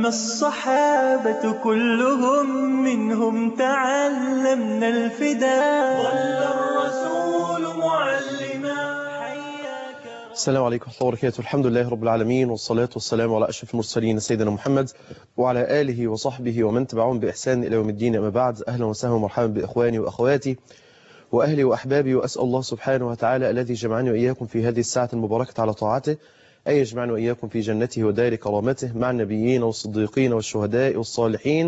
أما الصحابة كلهم منهم تعلمنا الفداء ظل الرسول معلما حياك السلام عليكم ورحمة الله وبركاته الحمد لله رب العالمين والصلاة والسلام على أشرف المرسلين سيدنا محمد وعلى آله وصحبه ومن تبعهم بإحسان إلى يوم الدين أما بعد أهلا وسهلا ومرحبا بإخواني وأخواتي وأهلي وأحبابي وأسأل الله سبحانه وتعالى الذي جمعني وإياكم في هذه الساعة المباركة على طاعته أن يجمعنا وإياكم في جنته ودار كرامته مع النبيين والصديقين والشهداء والصالحين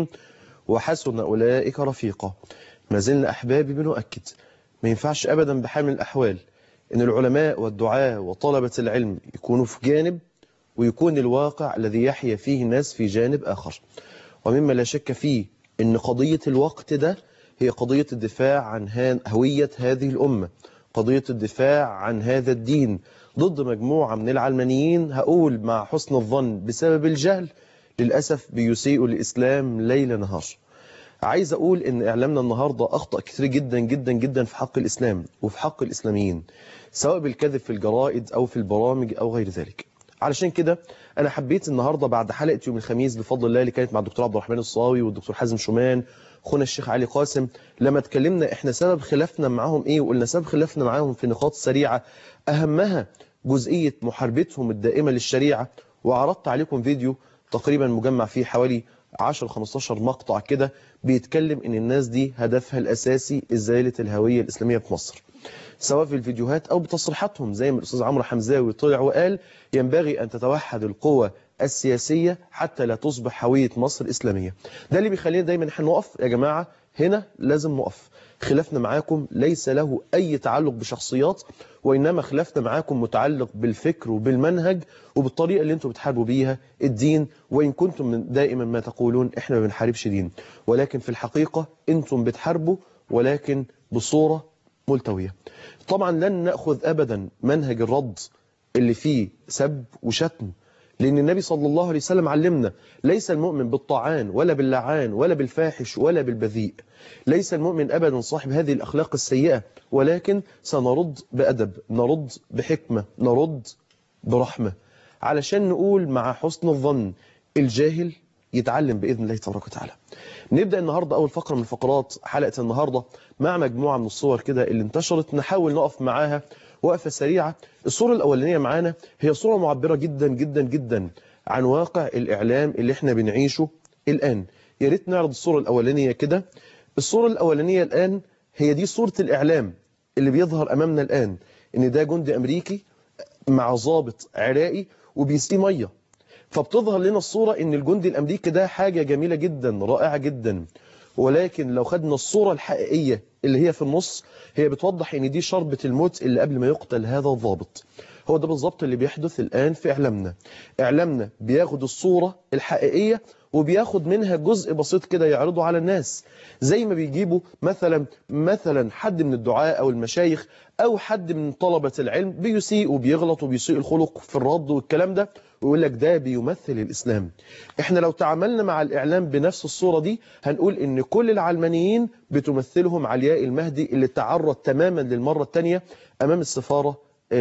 وحسن أولئك رفيقا ما زلنا أحبابي بنؤكد ما ينفعش أبدا بحال الأحوال أن العلماء والدعاة وطلبة العلم يكونوا في جانب ويكون الواقع الذي يحيا فيه الناس في جانب آخر ومما لا شك فيه أن قضية الوقت ده هي قضية الدفاع عن هوية هذه الأمة قضية الدفاع عن هذا الدين ضد مجموعة من العلمانيين هقول مع حسن الظن بسبب الجهل للأسف بيسيئوا الإسلام ليل نهار عايز أقول إن إعلامنا النهاردة أخطأ كتير جدا جدا جدا في حق الإسلام وفي حق الإسلاميين سواء بالكذب في الجرائد أو في البرامج أو غير ذلك علشان كده أنا حبيت النهاردة بعد حلقة يوم الخميس بفضل الله اللي كانت مع الدكتور عبد الرحمن الصاوي والدكتور حازم شومان اخونا الشيخ علي قاسم لما اتكلمنا احنا سبب خلافنا معاهم ايه وقلنا سبب خلافنا معاهم في نقاط سريعة اهمها جزئية محاربتهم الدائمة للشريعة وعرضت عليكم فيديو تقريبا مجمع فيه حوالي 10-15 مقطع كده بيتكلم ان الناس دي هدفها الاساسي ازالة الهوية الاسلامية في مصر سواء في الفيديوهات او بتصريحاتهم زي ما الاستاذ عمرو حمزاوي طلع وقال ينبغي ان تتوحد القوى السياسية حتى لا تصبح هوية مصر إسلامية ده اللي بيخلينا دايما احنا نقف يا جماعة هنا لازم نقف خلافنا معاكم ليس له أي تعلق بشخصيات وإنما خلافنا معاكم متعلق بالفكر وبالمنهج وبالطريقة اللي انتم بتحاربوا بيها الدين وإن كنتم من دائما ما تقولون احنا ما بنحاربش دين ولكن في الحقيقة انتم بتحاربوا ولكن بصورة ملتوية طبعا لن نأخذ أبدا منهج الرد اللي فيه سب وشتم لأن النبي صلى الله عليه وسلم علمنا ليس المؤمن بالطعان ولا باللعان ولا بالفاحش ولا بالبذيء ليس المؤمن أبدا صاحب هذه الأخلاق السيئة ولكن سنرد بأدب نرد بحكمة نرد برحمة علشان نقول مع حسن الظن الجاهل يتعلم بإذن الله تبارك وتعالى نبدأ النهاردة أول فقرة من فقرات حلقة النهاردة مع مجموعة من الصور كده اللي انتشرت نحاول نقف معاها وقفة سريعة الصورة الأولانية معانا هي صورة معبرة جدا جدا جدا عن واقع الإعلام اللي احنا بنعيشه الآن يا ريت نعرض الصورة الأولانية كده الصورة الأولانية الآن هي دي صورة الإعلام اللي بيظهر أمامنا الآن إن ده جندي أمريكي مع ضابط عراقي وبيسقي مية فبتظهر لنا الصورة إن الجندي الأمريكي ده حاجة جميلة جدا رائعة جدا ولكن لو خدنا الصورة الحقيقية اللي هي في النص هي بتوضح ان دي شربة الموت اللي قبل ما يقتل هذا الضابط هو ده بالظبط اللي بيحدث الآن في إعلامنا إعلامنا بياخد الصورة الحقيقية وبياخد منها جزء بسيط كده يعرضه على الناس زي ما بيجيبوا مثلا مثلا حد من الدعاء أو المشايخ أو حد من طلبة العلم بيسيء وبيغلط وبيسيء الخلق في الرد والكلام ده ويقول لك ده بيمثل الإسلام احنا لو تعاملنا مع الإعلام بنفس الصورة دي هنقول ان كل العلمانيين بتمثلهم علياء المهدي اللي تعرض تماما للمرة الثانية أمام السفارة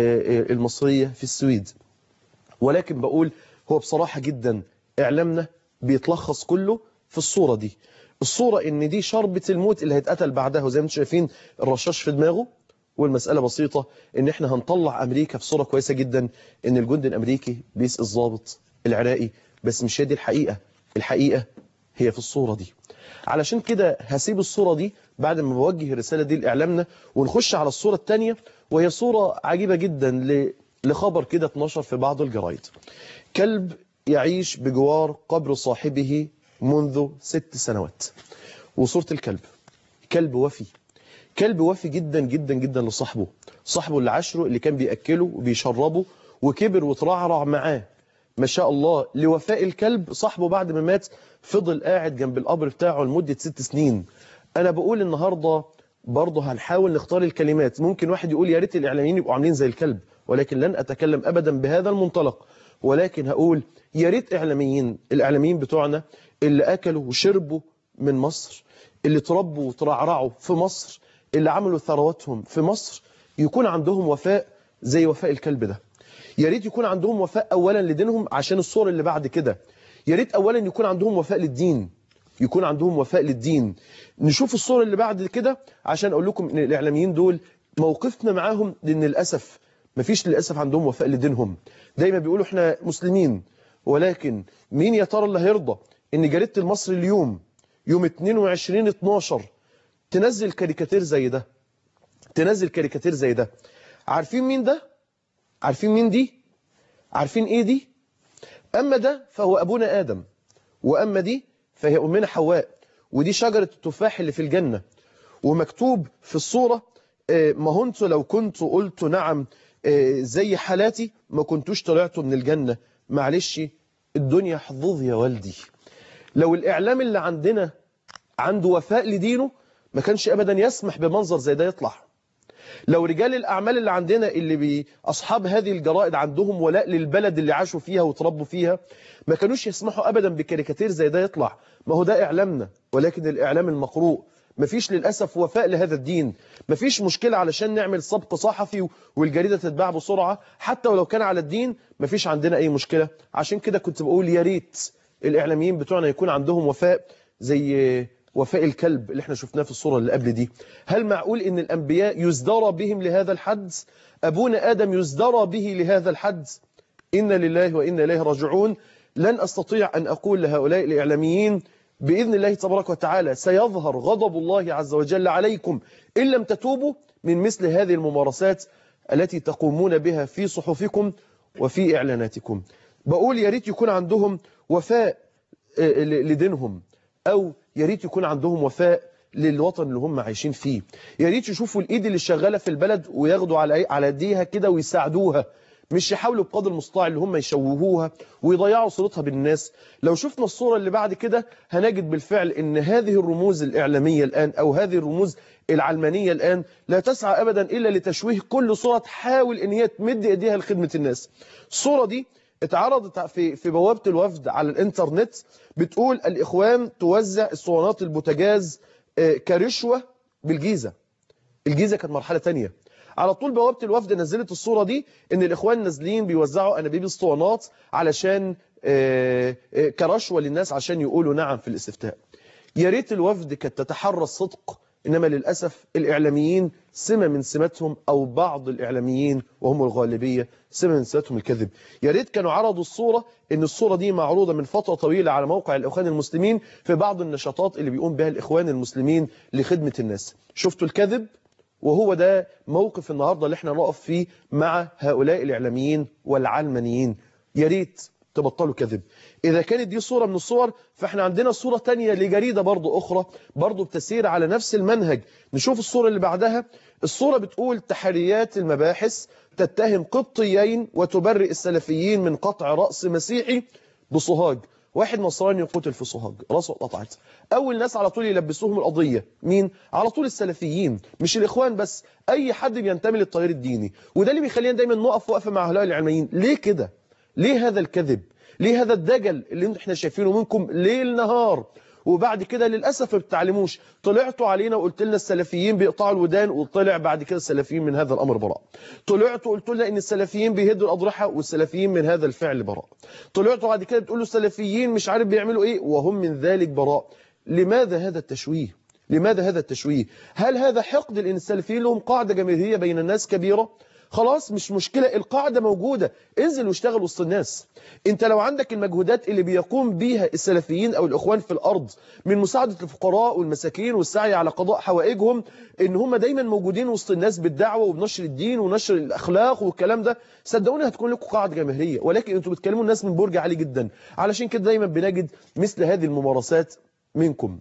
المصرية في السويد ولكن بقول هو بصراحة جدا إعلامنا بيتلخص كله في الصورة دي الصورة ان دي شربة الموت اللي هيتقتل بعدها وزي ما انتم شايفين الرشاش في دماغه والمسألة بسيطة ان احنا هنطلع امريكا في صورة كويسة جدا ان الجندي الامريكي بيسقي الضابط العراقي بس مش هي دي الحقيقة الحقيقة هي في الصورة دي علشان كده هسيب الصورة دي بعد ما بوجه الرسالة دي لإعلامنا ونخش على الصورة الثانية وهي صورة عجيبة جدا لخبر كده اتنشر في بعض الجرايد كلب يعيش بجوار قبر صاحبه منذ ست سنوات وصورة الكلب كلب وفي كلب وفي جدا جدا جدا لصاحبه صاحبه اللي عشره اللي كان بيأكله وبيشربه وكبر وترعرع معاه ما شاء الله لوفاء الكلب صاحبه بعد ما مات فضل قاعد جنب القبر بتاعه لمدة ست سنين أنا بقول النهاردة برضه هنحاول نختار الكلمات ممكن واحد يقول يا ريت الإعلاميين يبقوا عاملين زي الكلب ولكن لن أتكلم أبدا بهذا المنطلق ولكن هقول يا ريت إعلاميين الإعلاميين بتوعنا اللي أكلوا وشربوا من مصر اللي تربوا وترعرعوا في مصر اللي عملوا ثرواتهم في مصر يكون عندهم وفاء زي وفاء الكلب ده يا ريت يكون عندهم وفاء أولا لدينهم عشان الصور اللي بعد كده يا ريت اولا يكون عندهم وفاء للدين يكون عندهم وفاء للدين نشوف الصورة اللي بعد كده عشان اقول لكم ان الاعلاميين دول موقفنا معاهم لان للاسف مفيش للاسف عندهم وفاء لدينهم دايما بيقولوا احنا مسلمين ولكن مين يا ترى اللي هيرضى ان جريده المصري اليوم يوم 22 12 تنزل كاريكاتير زي ده تنزل كاريكاتير زي ده عارفين مين ده عارفين مين دي عارفين ايه دي اما ده فهو ابونا ادم واما دي فهي امنا حواء ودي شجره التفاح اللي في الجنه ومكتوب في الصوره آه، ما هنت لو كنت قلت نعم آه، زي حالاتي ما كنتوش طلعتوا من الجنه معلش الدنيا حظوظ يا والدي لو الاعلام اللي عندنا عنده وفاء لدينه ما كانش ابدا يسمح بمنظر زي ده يطلع لو رجال الأعمال اللي عندنا اللي بي أصحاب هذه الجرائد عندهم ولاء للبلد اللي عاشوا فيها وتربوا فيها ما كانوش يسمحوا أبدا بكاريكاتير زي ده يطلع ما هو ده إعلامنا ولكن الإعلام المقروء ما فيش للأسف وفاء لهذا الدين ما فيش مشكلة علشان نعمل سبق صحفي والجريدة تتباع بسرعة حتى ولو كان على الدين ما فيش عندنا أي مشكلة عشان كده كنت بقول يا ريت الإعلاميين بتوعنا يكون عندهم وفاء زي وفاء الكلب اللي احنا شفناه في الصورة اللي قبل دي هل معقول ان الانبياء يزدرى بهم لهذا الحد ابونا ادم يزدرى به لهذا الحد إن لله وإنا إليه راجعون لن أستطيع أن أقول لهؤلاء الإعلاميين بإذن الله تبارك وتعالى سيظهر غضب الله عز وجل عليكم إن لم تتوبوا من مثل هذه الممارسات التي تقومون بها في صحفكم وفي إعلاناتكم بقول يا ريت يكون عندهم وفاء آه، ل- لدينهم أو يا ريت يكون عندهم وفاء للوطن اللي هم عايشين فيه يا ريت يشوفوا الايد اللي شغاله في البلد وياخدوا على على ايديها كده ويساعدوها مش يحاولوا بقدر المستطاع اللي هم يشوهوها ويضيعوا صورتها بالناس لو شفنا الصورة اللي بعد كده هنجد بالفعل ان هذه الرموز الإعلامية الآن أو هذه الرموز العلمانية الآن لا تسعى أبدا إلا لتشويه كل صورة تحاول ان هي تمد ايديها لخدمة الناس الصورة دي اتعرضت في في بوابة الوفد على الانترنت بتقول الإخوان توزع اسطوانات البوتاجاز آه، كرشوة بالجيزة الجيزة كانت مرحلة تانية على طول بوابة الوفد نزلت الصورة دي ان الاخوان نازلين بيوزعوا انابيب اسطوانات علشان آه، آه، كرشوة للناس عشان يقولوا نعم في الاستفتاء يا ريت الوفد كانت تتحرى الصدق انما للاسف الاعلاميين سمه من سماتهم او بعض الاعلاميين وهم الغالبيه سمه من سماتهم الكذب يا ريت كانوا عرضوا الصوره ان الصوره دي معروضه من فتره طويله على موقع الاخوان المسلمين في بعض النشاطات اللي بيقوم بها الاخوان المسلمين لخدمه الناس شفتوا الكذب وهو ده موقف النهارده اللي احنا نقف فيه مع هؤلاء الاعلاميين والعلمانيين يا ريت تبطلوا كذب إذا كانت دي صورة من الصور فإحنا عندنا صورة تانية لجريدة برضو أخرى برضو بتسير على نفس المنهج نشوف الصورة اللي بعدها الصورة بتقول تحريات المباحث تتهم قبطيين وتبرئ السلفيين من قطع رأس مسيحي بصهاج واحد نصراني قتل في صهاج راسه اتقطعت اول ناس على طول يلبسوهم القضيه مين على طول السلفيين مش الاخوان بس اي حد بينتمي للتيار الديني وده اللي بيخلينا دايما نقف وقفه مع هؤلاء العلمانيين ليه كده ليه هذا الكذب ليه هذا الدجل اللي احنا شايفينه منكم ليل نهار وبعد كده للأسف ما بتعلموش طلعتوا علينا وقلت لنا السلفيين بيقطعوا الودان وطلع بعد كده السلفيين من هذا الأمر براء طلعتوا قلت لنا إن السلفيين بيهدوا الأضرحة والسلفيين من هذا الفعل براء طلعتوا بعد كده بتقولوا السلفيين مش عارف بيعملوا إيه وهم من ذلك براء لماذا هذا التشويه لماذا هذا التشويه هل هذا حقد لأن السلفيين لهم قاعدة جماهيرية بين الناس كبيرة خلاص مش مشكلة القاعدة موجودة انزل واشتغل وسط الناس انت لو عندك المجهودات اللي بيقوم بيها السلفيين او الاخوان في الارض من مساعدة الفقراء والمساكين والسعي على قضاء حوائجهم ان هم دايما موجودين وسط الناس بالدعوة وبنشر الدين ونشر الاخلاق والكلام ده صدقوني هتكون لكم قاعدة جماهيرية ولكن انتوا بتكلموا الناس من برج عالي جدا علشان كده دايما بنجد مثل هذه الممارسات منكم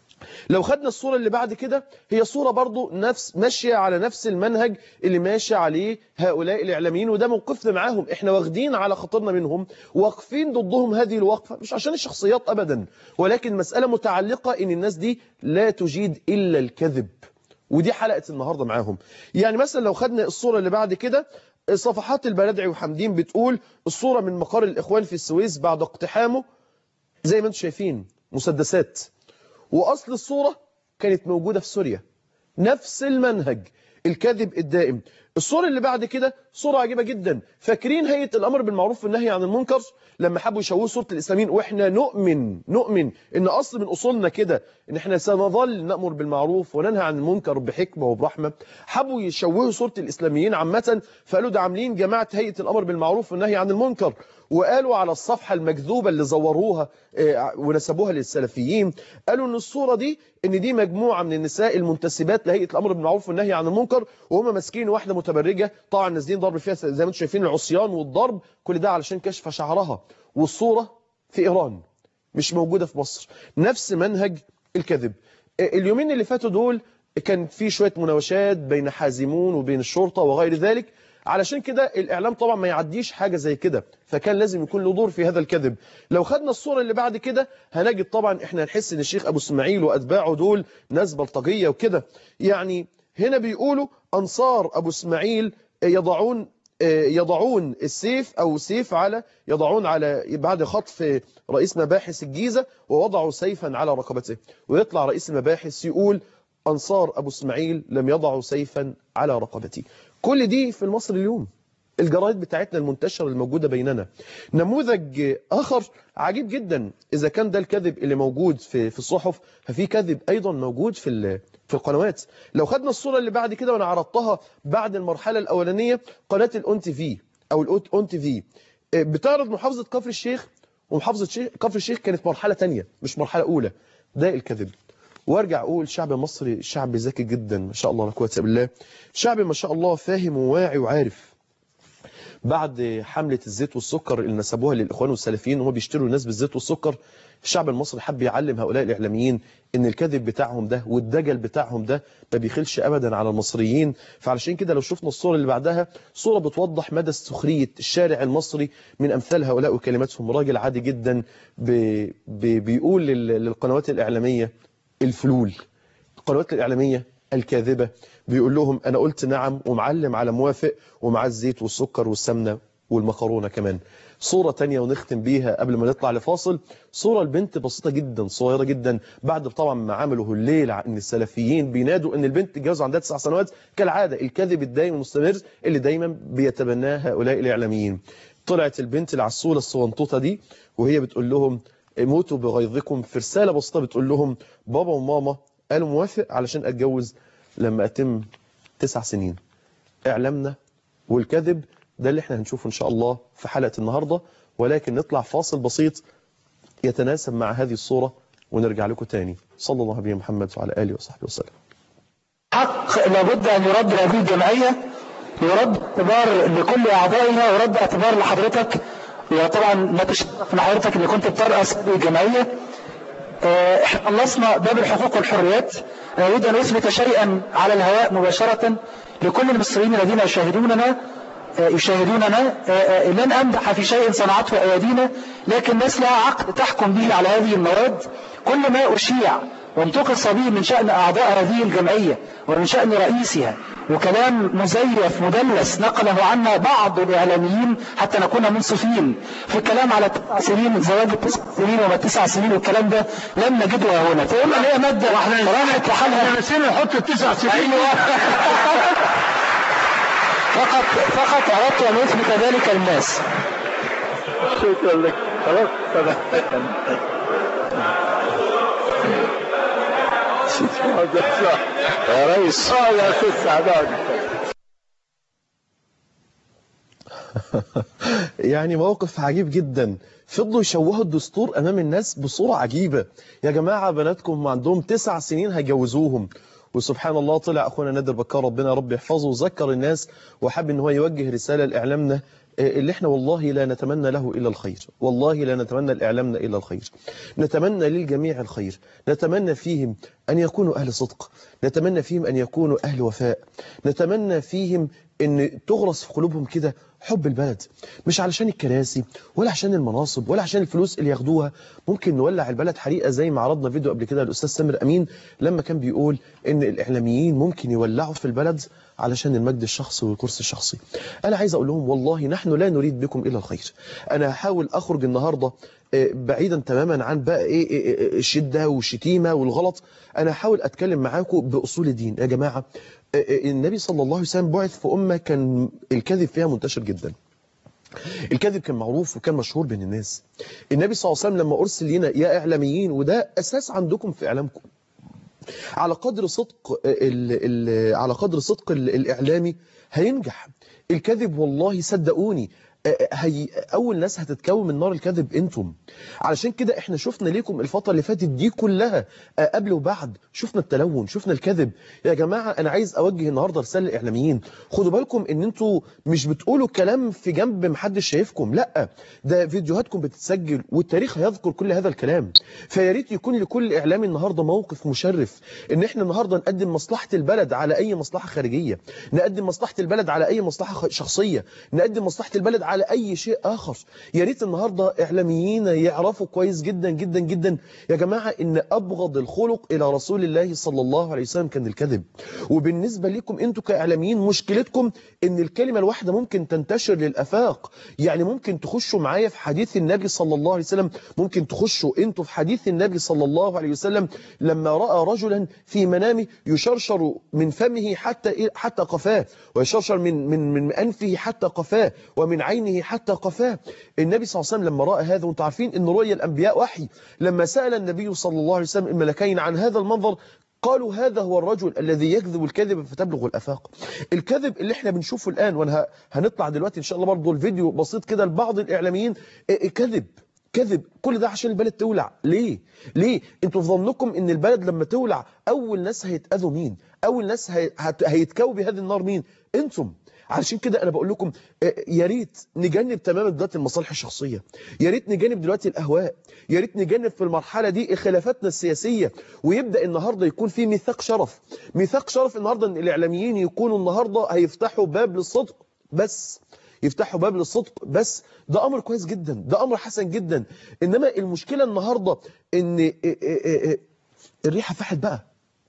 لو خدنا الصورة اللي بعد كده هي صورة برضو نفس ماشية على نفس المنهج اللي ماشي عليه هؤلاء الإعلاميين وده موقفنا معاهم احنا واخدين على خاطرنا منهم واقفين ضدهم هذه الوقفة مش عشان الشخصيات أبدا ولكن مسألة متعلقة ان الناس دي لا تجيد إلا الكذب ودي حلقة النهاردة معاهم يعني مثلا لو خدنا الصورة اللي بعد كده صفحات البلدعي وحمدين بتقول الصورة من مقر الإخوان في السويس بعد اقتحامه زي ما انتم شايفين مسدسات وأصل الصورة كانت موجودة في سوريا نفس المنهج الكذب الدائم الصورة اللي بعد كده صورة عجيبة جدا فاكرين هيئة الأمر بالمعروف والنهي عن المنكر لما حبوا يشوهوا صورة الإسلاميين وإحنا نؤمن نؤمن إن أصل من أصولنا كده إن إحنا سنظل نأمر بالمعروف وننهى عن المنكر بحكمة وبرحمة حبوا يشوهوا صورة الإسلاميين عامة فقالوا ده عاملين جماعة هيئة الأمر بالمعروف والنهي عن المنكر وقالوا على الصفحة المكذوبة اللي زوروها آه، ونسبوها للسلفيين قالوا ان الصورة دي ان دي مجموعة من النساء المنتسبات لهيئة الامر بالمعروف والنهي عن المنكر وهم ماسكين واحدة متبرجة طبعا نازلين ضرب فيها زي ما انتم شايفين العصيان والضرب كل ده علشان كشف شعرها والصورة في ايران مش موجودة في مصر نفس منهج الكذب آه، اليومين اللي فاتوا دول كان في شوية مناوشات بين حازمون وبين الشرطة وغير ذلك علشان كده الإعلام طبعا ما يعديش حاجة زي كده فكان لازم يكون له دور في هذا الكذب لو خدنا الصورة اللي بعد كده هنجد طبعا احنا نحس ان الشيخ أبو اسماعيل وأتباعه دول ناس بلطجية وكده يعني هنا بيقولوا أنصار أبو اسماعيل يضعون يضعون السيف أو سيف على يضعون على بعد خطف رئيس مباحث الجيزة ووضعوا سيفا على رقبته ويطلع رئيس المباحث يقول أنصار أبو اسماعيل لم يضعوا سيفا على رقبتي كل دي في المصري اليوم الجرايد بتاعتنا المنتشرة الموجودة بيننا نموذج آخر عجيب جدا إذا كان ده الكذب اللي موجود في في الصحف ففي كذب أيضا موجود في ال- في القنوات لو خدنا الصورة اللي بعد كده وأنا عرضتها بعد المرحلة الأولانية قناة الأون تي في أو الأون تي في بتعرض محافظة كفر الشيخ ومحافظة شيخ كفر الشيخ كانت مرحلة تانية مش مرحلة أولى ده الكذب وارجع اقول الشعب المصري شعب ذكي جدا ما شاء الله لا قوه الا بالله شعب ما شاء الله فاهم وواعي وعارف بعد حملة الزيت والسكر اللي نسبوها للإخوان والسلفيين وهم بيشتروا الناس بالزيت والسكر الشعب المصري حب يعلم هؤلاء الإعلاميين إن الكذب بتاعهم ده والدجل بتاعهم ده ما بيخلش أبدا على المصريين فعلشان كده لو شفنا الصورة اللي بعدها صورة بتوضح مدى سخرية الشارع المصري من أمثال هؤلاء وكلماتهم راجل عادي جدا بي بي بيقول لل- للقنوات الإعلامية الفلول القنوات الإعلامية الكاذبة بيقول لهم أنا قلت نعم ومعلم على موافق ومع الزيت والسكر والسمنة والمكرونة كمان صورة تانية ونختم بيها قبل ما نطلع لفاصل صورة البنت بسيطة جدا صغيرة جدا بعد طبعا ما عملوا الليل ان السلفيين بينادوا ان البنت تتجوز عندها تسع سنوات كالعادة الكذب الدائم المستمر اللي دايما بيتبناه هؤلاء الإعلاميين طلعت البنت العسولة الصغنطوطة دي وهي بتقول لهم موتوا بغيظكم في رسالة بسيطة بتقول لهم بابا وماما قالوا موافق علشان أتجوز لما أتم تسع سنين إعلامنا والكذب ده اللي احنا هنشوفه إن شاء الله في حلقة النهاردة ولكن نطلع فاصل بسيط يتناسب مع هذه الصورة ونرجع لكم تاني صلى الله عليه محمد وعلى آله وصحبه وسلم حق لابد أن يرد هذه الجمعية يرد اعتبار لكل أعضائها ويرد اعتبار لحضرتك وطبعا ما تشرف من حضرتك اللي كنت بترأس هذه الجمعية آه، احنا خلصنا باب الحقوق والحريات أنا أريد أن أثبت شيئا على الهواء مباشرة لكل المصريين الذين يشاهدوننا آه، يشاهدوننا آه، آه، لن أمدح في شيء صنعته أيادينا لكن الناس لها عقد تحكم به على هذه المواد كل ما أشيع وانتقص به من شأن أعضاء هذه الجمعية ومن شأن رئيسها وكلام مزيف مدلس نقله عنا بعض الإعلاميين حتى نكون منصفين في الكلام على تسع سنين زواج التسع سنين وما التسع سنين والكلام ده لم نجده هنا فقلنا ان هي مادة راحت لحالها نسينا نحط التسع سنين أيوة فقط فقط أردت أن أثبت ذلك للناس شكرا لك خلاص يا ريس اه يا ست سعدان يعني موقف عجيب جدا فضلوا يشوهوا الدستور امام الناس بصوره عجيبه يا جماعه بناتكم عندهم تسع سنين هيجوزوهم وسبحان الله طلع اخونا نادر بكار ربنا رب يحفظه وذكر الناس وحب ان هو يوجه رساله لاعلامنا اللي احنا والله لا نتمنى له الا الخير والله لا نتمنى لاعلامنا الا الخير نتمنى للجميع الخير نتمنى فيهم ان يكونوا اهل صدق نتمنى فيهم ان يكونوا اهل وفاء نتمنى فيهم ان تغرس في قلوبهم كده حب البلد مش علشان الكراسي ولا عشان المناصب ولا عشان الفلوس اللي ياخدوها ممكن نولع البلد حريقه زي ما عرضنا فيديو قبل كده الاستاذ سامر امين لما كان بيقول ان الاعلاميين ممكن يولعوا في البلد علشان المجد الشخصي والكرسي الشخصي انا عايز اقول لهم والله نحن لا نريد بكم الا الخير انا هحاول اخرج النهارده آه، بعيدا تماما عن بقى ايه إيه- إيه الشده والشتيمه والغلط انا هحاول اتكلم معاكم باصول الدين يا جماعه آه، آه، النبي صلى الله عليه وسلم بعث في أمة كان الكذب فيها منتشر جدا الكذب كان معروف وكان مشهور بين الناس النبي صلى الله عليه وسلم لما أرسل لنا يا إعلاميين وده أساس عندكم في إعلامكم على قدر صدق ال ال على قدر صدق ال الإعلامي هينجح الكذب والله صدقوني آه، هي أول ناس هتتكون من نار الكذب أنتم علشان كده احنا شفنا ليكم الفترة اللي فاتت دي كلها آه، قبل وبعد شفنا التلون شفنا الكذب يا جماعة أنا عايز أوجه النهاردة رسالة للإعلاميين خدوا بالكم إن أنتوا مش بتقولوا كلام في جنب محدش شايفكم لا ده فيديوهاتكم بتتسجل والتاريخ هيذكر كل هذا الكلام فيا ريت يكون لكل إعلامي النهاردة موقف مشرف إن احنا النهاردة نقدم مصلحة البلد على أي مصلحة خارجية نقدم مصلحة البلد على أي مصلحة خ- شخصية نقدم مصلحة البلد على أي شيء آخر يا ريت النهاردة إعلاميين يعرفوا كويس جدا جدا جدا يا جماعة إن أبغض الخلق إلى رسول الله صلى الله عليه وسلم كان الكذب وبالنسبة لكم أنتوا كإعلاميين مشكلتكم إن الكلمة الواحدة ممكن تنتشر للأفاق يعني ممكن تخشوا معايا في حديث النبي صلى الله عليه وسلم ممكن تخشوا أنتوا في حديث النبي صلى الله عليه وسلم لما رأى رجلا في منامه يشرشر من فمه حتى حتى قفاه ويشرشر من من من أنفه حتى قفاه ومن عينه حتى قفاه النبي صلى الله عليه وسلم لما رأى هذا وانتم عارفين ان رؤيا الأنبياء وحي لما سأل النبي صلى الله عليه وسلم الملكين عن هذا المنظر قالوا هذا هو الرجل الذي يكذب الكذب فتبلغ الافاق الكذب اللي احنا بنشوفه الان وانا ه- هنطلع دلوقتي ان شاء الله برضه الفيديو بسيط كده لبعض الاعلاميين اه، اه، كذب كذب كل ده عشان البلد تولع ليه ليه انتوا في ظنكم ان البلد لما تولع اول ناس هيتاذوا مين اول ناس هي- هت- هيتكووا بهذه النار مين انتم علشان كده انا بقول لكم آه، يا ريت نجنب تماما دلوقتي المصالح الشخصيه يا ريت نجنب دلوقتي الاهواء يا ريت نجنب في المرحله دي خلافاتنا السياسيه ويبدا النهارده يكون في ميثاق شرف ميثاق شرف النهارده ان الاعلاميين يكونوا النهارده هيفتحوا باب للصدق بس يفتحوا باب للصدق بس ده امر كويس جدا ده امر حسن جدا انما المشكله النهارده ان إيه إيه إيه الريحه فاحت بقى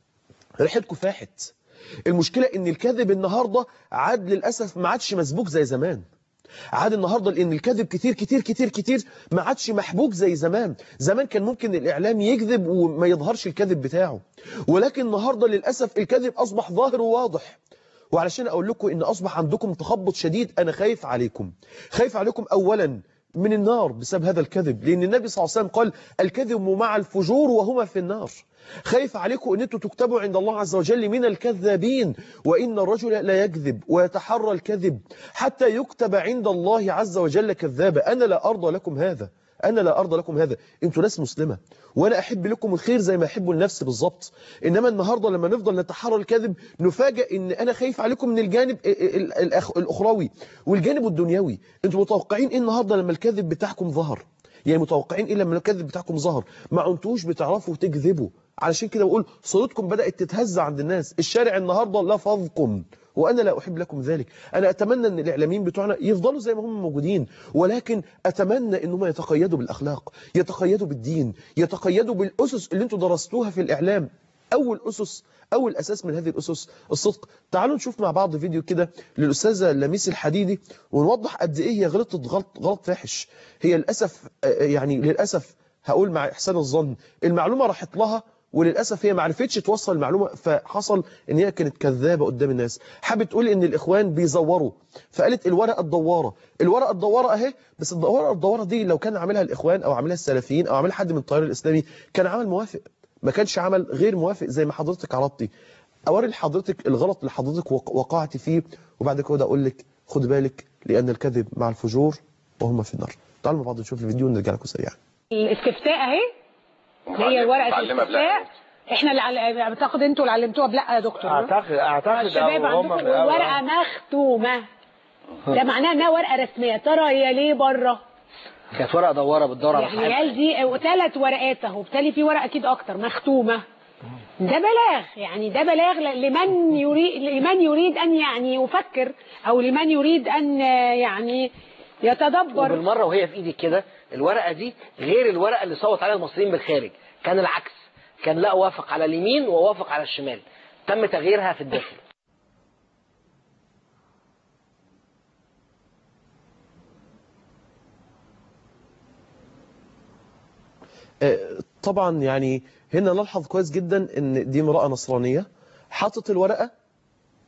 ريحتكم فاحت المشكلة ان الكذب النهاردة عاد للأسف ما عادش مسبوك زي زمان عاد النهاردة لأن الكذب كتير كتير كتير كتير ما عادش محبوك زي زمان زمان كان ممكن الإعلام يكذب وما يظهرش الكذب بتاعه ولكن النهاردة للأسف الكذب أصبح ظاهر وواضح وعلشان أقول لكم إن أصبح عندكم تخبط شديد أنا خايف عليكم خايف عليكم أولا من النار بسبب هذا الكذب لأن النبي صلى الله عليه وسلم قال الكذب مع الفجور وهما في النار خايف عليكم ان انتوا تكتبوا عند الله عز وجل من الكذابين وان الرجل لا يكذب ويتحرى الكذب حتى يكتب عند الله عز وجل كذابا انا لا ارضى لكم هذا انا لا ارضى لكم هذا انتوا ناس مسلمه وانا احب لكم الخير زي ما احب لنفسي بالظبط انما النهارده لما نفضل نتحرى الكذب نفاجئ ان انا خايف عليكم من الجانب ال- ال- الأخ- الاخروي والجانب الدنيوي انتوا متوقعين ايه النهارده لما الكذب بتاعكم ظهر يعني متوقعين ايه لما الكذب بتاعكم ظهر ما انتوش بتعرفوا تكذبوا علشان كده بقول صورتكم بدأت تتهز عند الناس الشارع النهاردة لفظكم وأنا لا أحب لكم ذلك أنا أتمنى أن الإعلاميين بتوعنا يفضلوا زي ما هم موجودين ولكن أتمنى أنهم يتقيدوا بالأخلاق يتقيدوا بالدين يتقيدوا بالأسس اللي انتوا درستوها في الإعلام أول أسس أول أساس من هذه الأسس الصدق تعالوا نشوف مع بعض فيديو كده للأستاذة لميس الحديدي ونوضح قد إيه هي غلطت غلط, غلط فاحش هي للأسف آه، يعني للأسف هقول مع إحسان الظن المعلومة راحت لها وللأسف هي ما عرفتش توصل المعلومة فحصل ان هي كانت كذابة قدام الناس حابت تقول ان الإخوان بيزوروا فقالت الورقة الدوارة الورقة الدوارة اهي بس الورقة الدوارة دي لو كان عاملها الإخوان أو عاملها السلفيين أو عاملها حد من التيار الإسلامي كان عمل موافق ما كانش عمل غير موافق زي ما حضرتك عرضتي أوري لحضرتك الغلط اللي حضرتك وق- وقعت فيه وبعد كده أقول لك خد بالك لأن الكذب مع الفجور وهما في النار تعالوا مع بعض نشوف الفيديو ونرجع لكم سريعا الاستفتاء اهي هي ورقه معلمة الاستفتاء احنا اللي عل- اعتقد انتوا اللي علمتوها لا يا دكتور اعتقد اعتقد الشباب أو هم عندكم من أول- والورقه مختومه ده معناه انها ورقه رسميه ترى هي ليه بره كانت ورقه دواره بتدور على يعني صاحبها قال دي ثلاث ورقات اهو بالتالي في ورقه اكيد اكتر مختومه ده بلاغ يعني ده بلاغ ل- لمن يريد لمن يريد ان يعني يفكر او لمن يريد ان يعني يتدبر وبالمره وهي في ايدك كده الورقه دي غير الورقه اللي صوت عليها المصريين بالخارج كان العكس كان لا وافق على اليمين ووافق على الشمال تم تغييرها في الداخل آه، طبعا يعني هنا نلحظ كويس جدا ان دي امرأة نصرانية حطت الورقة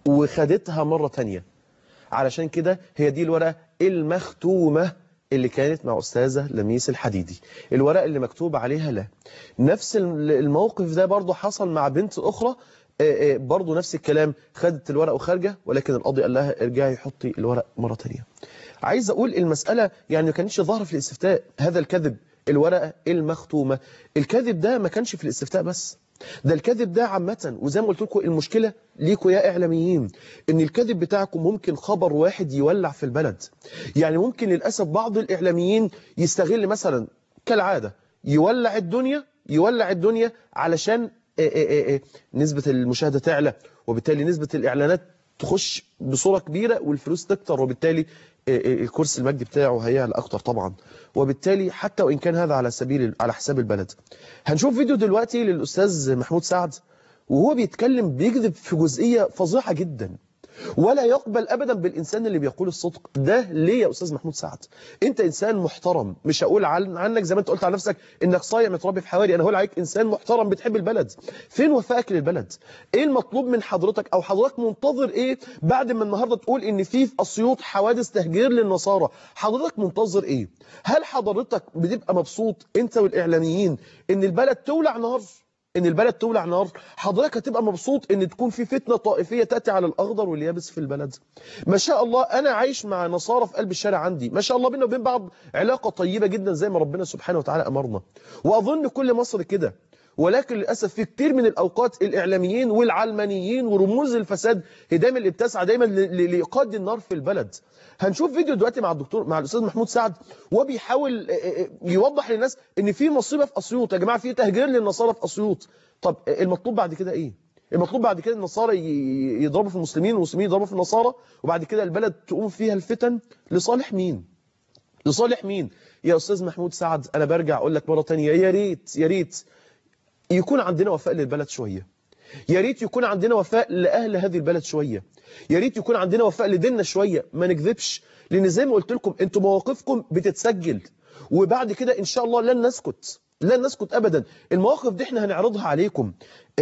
وخدتها مرة تانية علشان كده هي دي الورقة المختومة اللي كانت مع أستاذة لميس الحديدي الورقة اللي مكتوب عليها لا نفس الموقف ده برضو حصل مع بنت أخرى آه، آه، برضو نفس الكلام خدت الورق وخارجة ولكن القاضي قال لها ارجعي حطي الورق مرة تانية عايز أقول المسألة يعني ما كانتش ظاهرة في الاستفتاء هذا الكذب الورقة المختومة الكذب ده ما كانش في الاستفتاء بس ده الكذب ده عامة وزي ما قلت لكم المشكلة ليكوا يا إعلاميين إن الكذب بتاعكم ممكن خبر واحد يولع في البلد يعني ممكن للأسف بعض الإعلاميين يستغل مثلا كالعادة يولع الدنيا يولع الدنيا علشان آه، آه، آه، نسبة المشاهدة تعلى وبالتالي نسبة الإعلانات تخش بصورة كبيرة والفلوس تكتر وبالتالي الكرسي المجدي بتاعه هيعلى أكتر طبعا وبالتالي حتى وإن كان هذا على سبيل على حساب البلد هنشوف فيديو دلوقتي للأستاذ محمود سعد وهو بيتكلم بيكذب في جزئية فظيعة جدا ولا يقبل ابدا بالانسان اللي بيقول الصدق ده ليه يا استاذ محمود سعد انت انسان محترم مش هقول عن عنك زي ما انت قلت على نفسك انك صايع متربي في حواري انا هقول عليك انسان محترم بتحب البلد فين وفائك للبلد ايه المطلوب من حضرتك او حضرتك منتظر ايه بعد ما النهارده تقول ان في في اسيوط حوادث تهجير للنصارى حضرتك منتظر ايه هل حضرتك بتبقى مبسوط انت والاعلاميين ان البلد تولع نار ان البلد تولع نار حضرتك هتبقى مبسوط ان تكون في فتنة طائفية تأتي على الاخضر واليابس في البلد ما شاء الله انا عايش مع نصارى في قلب الشارع عندي ما شاء الله بينا وبين بعض علاقة طيبة جدا زي ما ربنا سبحانه وتعالى امرنا واظن كل مصر كده ولكن للأسف في كتير من الأوقات الإعلاميين والعلمانيين ورموز الفساد هي دايما اللي بتسعى دايما لإيقاد النار في البلد هنشوف فيديو دلوقتي مع الدكتور مع الأستاذ محمود سعد وبيحاول يوضح للناس إن في مصيبة في أسيوط يا جماعة في تهجير للنصارى في أسيوط طب المطلوب بعد كده إيه؟ المطلوب بعد كده النصارى يضربوا في المسلمين والمسلمين يضربوا في النصارى وبعد كده البلد تقوم فيها الفتن لصالح مين؟ لصالح مين؟ يا أستاذ محمود سعد أنا برجع أقول لك مرة تانية يا ريت يا ريت يكون عندنا وفاء للبلد شوية يا ريت يكون عندنا وفاء لأهل هذه البلد شوية يا ريت يكون عندنا وفاء لديننا شوية ما نكذبش لأن زي ما قلت لكم انتوا مواقفكم بتتسجل وبعد كده إن شاء الله لن نسكت لن نسكت أبدا المواقف دي احنا هنعرضها عليكم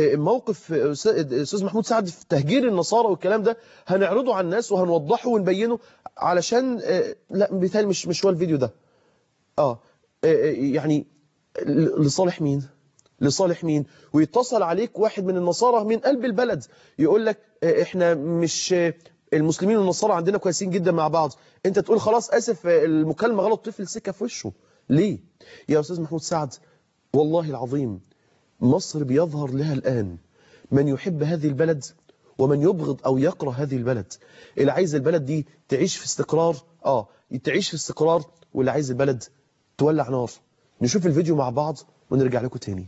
موقف أستاذ محمود سعد في تهجير النصارى والكلام ده هنعرضه على الناس وهنوضحه ونبينه علشان لا مثال مش مش هو الفيديو ده اه يعني لصالح مين لصالح مين ويتصل عليك واحد من النصارى من قلب البلد يقول لك احنا مش المسلمين والنصارى عندنا كويسين جدا مع بعض انت تقول خلاص اسف المكالمه غلط طفل سكه في وشه ليه يا استاذ محمود سعد والله العظيم مصر بيظهر لها الان من يحب هذه البلد ومن يبغض او يكره هذه البلد اللي عايز البلد دي تعيش في استقرار اه تعيش في استقرار واللي عايز البلد تولع نار نشوف الفيديو مع بعض ونرجع لكم تاني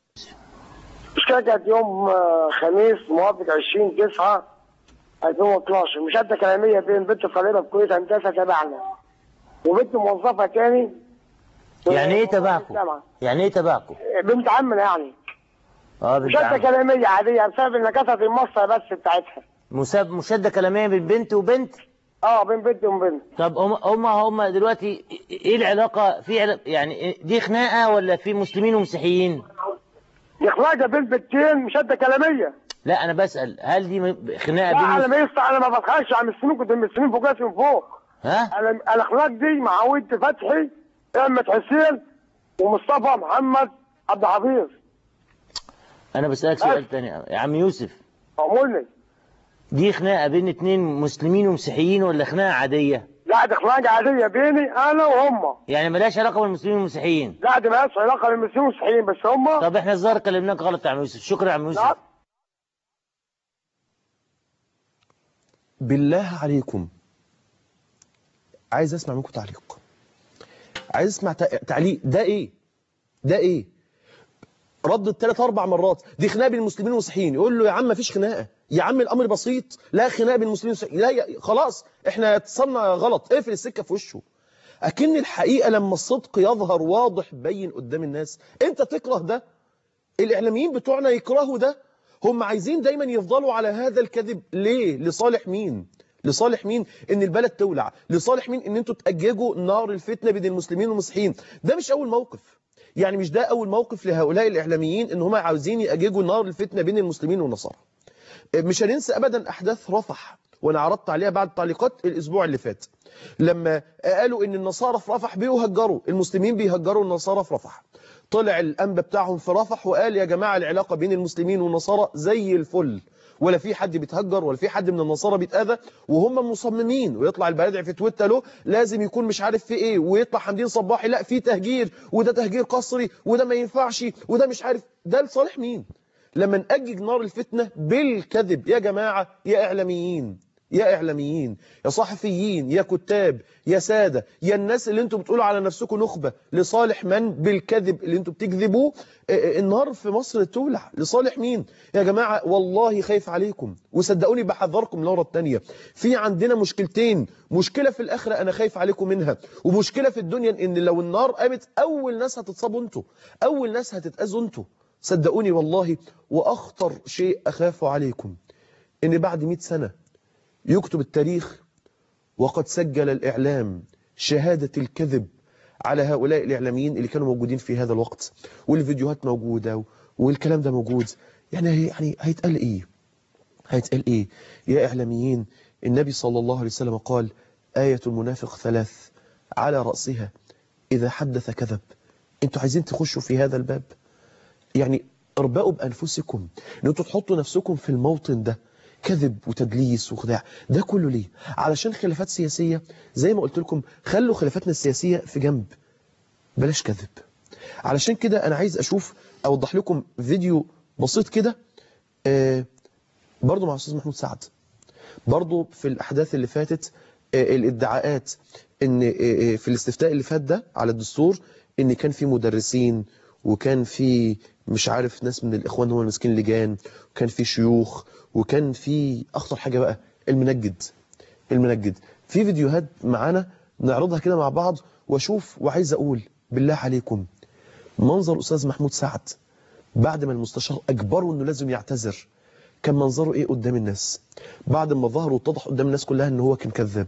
اشتكت يوم خميس موافق 20 9 2012 مشادة كلامية بين بنت طالبة في كلية هندسة تبعنا وبنت موظفة تاني يعني ايه تبعكم؟ يعني ايه تبعكم؟ بنت عمنا يعني اه بنت مشادة عم. كلامية عادية بسبب ان كسرت المصة بس بتاعتها مساب مشادة كلامية بين بنت وبنت اه بين بنت وبنت طب هم هم هم دلوقتي ايه العلاقة في علاقة يعني دي خناقة ولا في مسلمين ومسيحيين؟ دي خلاجة بين بنتين مشادة كلامية لا انا بسأل هل دي م- خناقة لا انا بين ما يسطا انا ما بتخش عن المسلمين كنت المسلمين فوق راسي من فوق ها؟ انا الاخلاق دي مع ولد فتحي احمد حسين ومصطفى محمد عبد الحفيظ انا بسألك سؤال تاني يا عم يوسف عمولي دي خناقة بين اتنين مسلمين ومسيحيين ولا خناقة عادية؟ لا دي خلاجة عادية بيني انا وهم يعني ملهاش علاقة بالمسلمين والمسيحيين لا دي مالهاش علاقة بالمسلمين والمسيحيين بس هم طب احنا الظاهر كلمناك غلط يا عم يوسف شكرا يا عم يوسف لا بالله عليكم عايز اسمع منكم تعليق عايز اسمع تع- تعليق ده ايه ده ايه ردت ثلاث اربع مرات دي خناقه بين المسلمين والمسيحيين يقول له يا عم مفيش خناقه يا عم الامر بسيط لا خناقه بين المسلمين والمسيحيين لا يا خلاص احنا اتصلنا غلط اقفل السكه في وشه اكن الحقيقه لما الصدق يظهر واضح بين قدام الناس انت تكره ده الاعلاميين بتوعنا يكرهوا ده هم عايزين دايما يفضلوا على هذا الكذب ليه لصالح مين لصالح مين ان البلد تولع لصالح مين ان انتوا تأججوا نار الفتنة بين المسلمين والمسيحيين ده مش اول موقف يعني مش ده اول موقف لهؤلاء الاعلاميين ان هم عاوزين يأججوا نار الفتنة بين المسلمين والنصارى مش هننسى ابدا احداث رفح وانا عرضت عليها بعد تعليقات الاسبوع اللي فات لما قالوا ان النصارى في رفح بيهجروا المسلمين بيهجروا النصارى في رفح طلع الانبا بتاعهم في رفح وقال يا جماعه العلاقه بين المسلمين والنصارى زي الفل ولا في حد بيتهجر ولا في حد من النصارى بيتاذى وهم مصممين ويطلع البرادع في تويتر له لازم يكون مش عارف في ايه ويطلع حمدين صباحي لا في تهجير وده تهجير قسري وده ما ينفعش وده مش عارف ده لصالح مين لما نأجج نار الفتنة بالكذب يا جماعة يا إعلاميين يا إعلاميين يا صحفيين يا كتاب يا سادة يا الناس اللي انتوا بتقولوا على نفسكم نخبة لصالح من بالكذب اللي انتوا بتكذبوه آه، آه، النار في مصر تولع لصالح مين يا جماعة والله خايف عليكم وصدقوني بحذركم مرة التانية في عندنا مشكلتين مشكلة في الآخرة أنا خايف عليكم منها ومشكلة في الدنيا إن لو النار قامت أول ناس هتتصابوا انتوا أول ناس هتتأذوا انتوا صدقوني والله وأخطر شيء أخاف عليكم إن بعد 100 سنة يكتب التاريخ وقد سجل الإعلام شهادة الكذب على هؤلاء الإعلاميين اللي كانوا موجودين في هذا الوقت والفيديوهات موجودة والكلام ده موجود يعني يعني هيتقال إيه هيتقال إيه يا إعلاميين النبي صلى الله عليه وسلم قال آية المنافق ثلاث على رأسها إذا حدث كذب انتوا عايزين تخشوا في هذا الباب يعني اربقوا بأنفسكم ان انتوا تحطوا نفسكم في الموطن ده كذب وتدليس وخداع ده كله ليه علشان خلافات سياسية زي ما قلت لكم خلوا خلافاتنا السياسية في جنب بلاش كذب علشان كده انا عايز اشوف اوضح لكم فيديو بسيط كده آه برضو مع استاذ محمود سعد برضو في الاحداث اللي فاتت آه الادعاءات ان آه آه، في الاستفتاء اللي فات ده على الدستور ان كان في مدرسين وكان في مش عارف ناس من الاخوان هم ماسكين لجان وكان في شيوخ وكان في اخطر حاجه بقى المنجد المنجد في فيديوهات معانا نعرضها كده مع بعض واشوف وعايز اقول بالله عليكم منظر استاذ محمود سعد بعد ما المستشار اجبره انه لازم يعتذر كان منظره ايه قدام الناس بعد ما ظهر واتضح قدام الناس كلها ان هو كان كذاب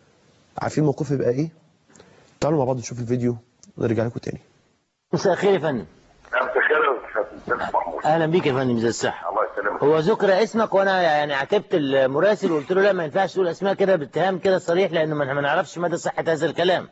عارفين موقفه يبقى ايه تعالوا مع بعض نشوف الفيديو ونرجع لكم تاني مساء الخير يا فندم انت خير يا استاذ محمود اهلا بيك يا فندم زي الصحه الله يسلمك هو ذكر اسمك وانا يعني عاتبت المراسل وقلت له لا ما ينفعش تقول اسماء كده باتهام كده صريح لان ما ما نعرفش مدى صحه هذا الكلام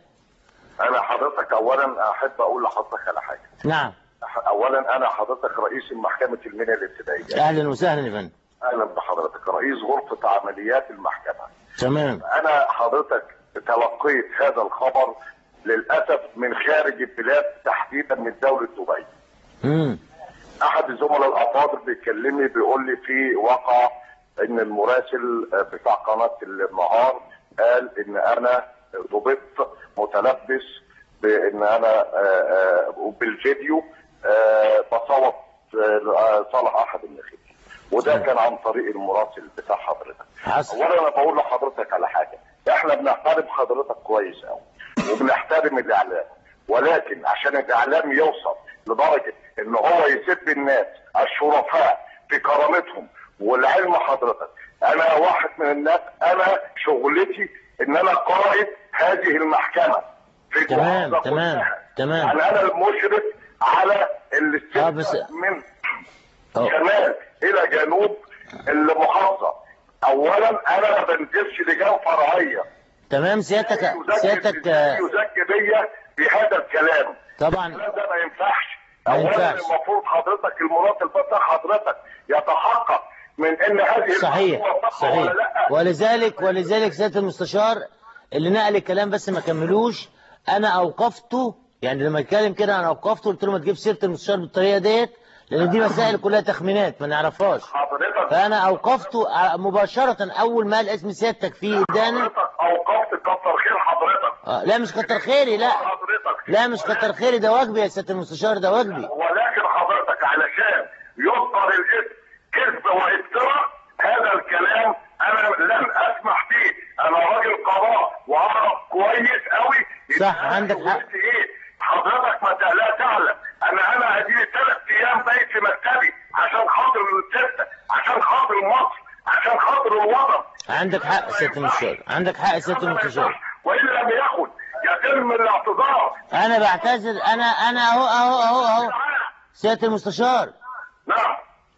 انا حضرتك اولا احب اقول لحضرتك على حاجه نعم اولا انا حضرتك رئيس محكمه المنيا الابتدائيه اهلا وسهلا يا فندم اهلا بحضرتك رئيس غرفه عمليات المحكمه تمام انا حضرتك تلقيت هذا الخبر للاسف من خارج البلاد تحديدا من دوله دبي امم احد الزملاء الافاضل بيكلمني بيقول لي في وقع ان المراسل بتاع قناه النهار قال ان انا ضبطت متلبس بان انا آه، آه، بالفيديو آه، بصوت آه، صالح احد النخيل وده كان عن طريق المراسل بتاع حضرتك حصل اولا انا بقول لحضرتك على حاجه احنا بنحترم حضرتك كويس قوي وبنحترم الاعلام ولكن عشان الاعلام يوصل لدرجه ان هو يسب الناس الشرفاء في كرامتهم والعلم حضرتك انا واحد من الناس انا شغلتي ان انا قائد هذه المحكمه في تمام المحافظة تمام كلها. تمام يعني انا المشرف على آه، بس- الاستثناء من أه. شمال الى جنوب المحافظه اولا انا ما بنزلش لجان فرعيه تمام سيادتك سيادتك آه، يزكي بيا بهذا الكلام طبعا الكلام ده ما ينفعش ما اولا ينفعش. المفروض حضرتك المراسل بتاع حضرتك يتحقق من ان هذه صحيح المعلومة صح ولا صحيح لا ولذلك ولذلك سياده المستشار اللي نقل الكلام بس ما كملوش انا اوقفته يعني لما اتكلم كده انا اوقفته قلت له ما تجيب سيره المستشار بالطريقه ديت لان دي مسائل كلها تخمينات ما نعرفهاش حضرتك فانا اوقفته ع- مباشره اول ما قال اسم سيادتك في ادانه حضرتك اوقفت كتر خير حضرتك آه، لا مش كتر خيري لا حضرتك لا مش كتر خيري ده واجبي يا سياده المستشار ده واجبي ولكن حضرتك علشان يذكر الاسم كذب وافتراء هذا الكلام انا لن اسمح به انا راجل قضاء واعرف كويس قوي إن صح، أنا عندك حق. شغلتي ايه حضرتك ما ت- لا تعلم انا انا اديني ثلاث ايام بايت في مكتبي عشان خاطر الستة عشان خاطر مصر عشان خاطر الوطن عندك حق سياده المستشار عندك حق سياده المستشار وان لم يكن يتم الاعتذار انا بعتذر انا انا اهو اهو اهو اهو سياده المستشار نعم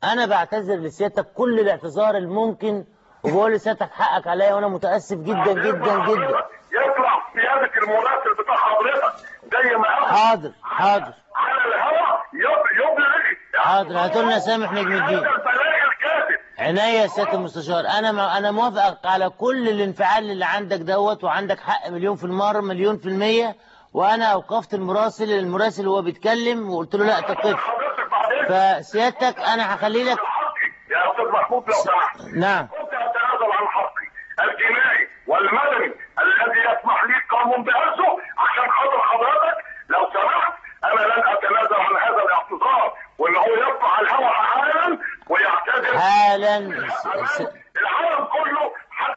انا بعتذر لسيادتك كل الاعتذار الممكن وبقول لسيادتك حقك عليا وانا متاسف جدا جدا جدا يطلع سيادة المراسل بتاع حضرتك زي ما قال حاضر حاضر على الهواء يب- يبلغ حاضر هاتوا لنا سامح نجم الدين هذا البلاغ الكاذب عناية يا سيادة المستشار أنا ما أنا موافقك على كل الانفعال اللي عندك دوت وعندك حق مليون في المرة مليون في المية وأنا أوقفت المراسل المراسل وهو بيتكلم وقلت له لا تقف حضرتك بعدين فسيادتك أنا هخلي لك حقي يا استاذ محمود لو سمحت نعم كنت اتنازل عن حقي الجنائي والمدني الذي يسمح لي القانون بأسه عشان خاطر حضرتك لو سمحت انا لن اتنازل عن هذا الاعتذار وان هو يطلع على الهواء حالا ويعتذر حالا س- س- العالم كله حتى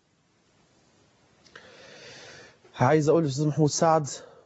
عايز اقول للاستاذ محمود سعد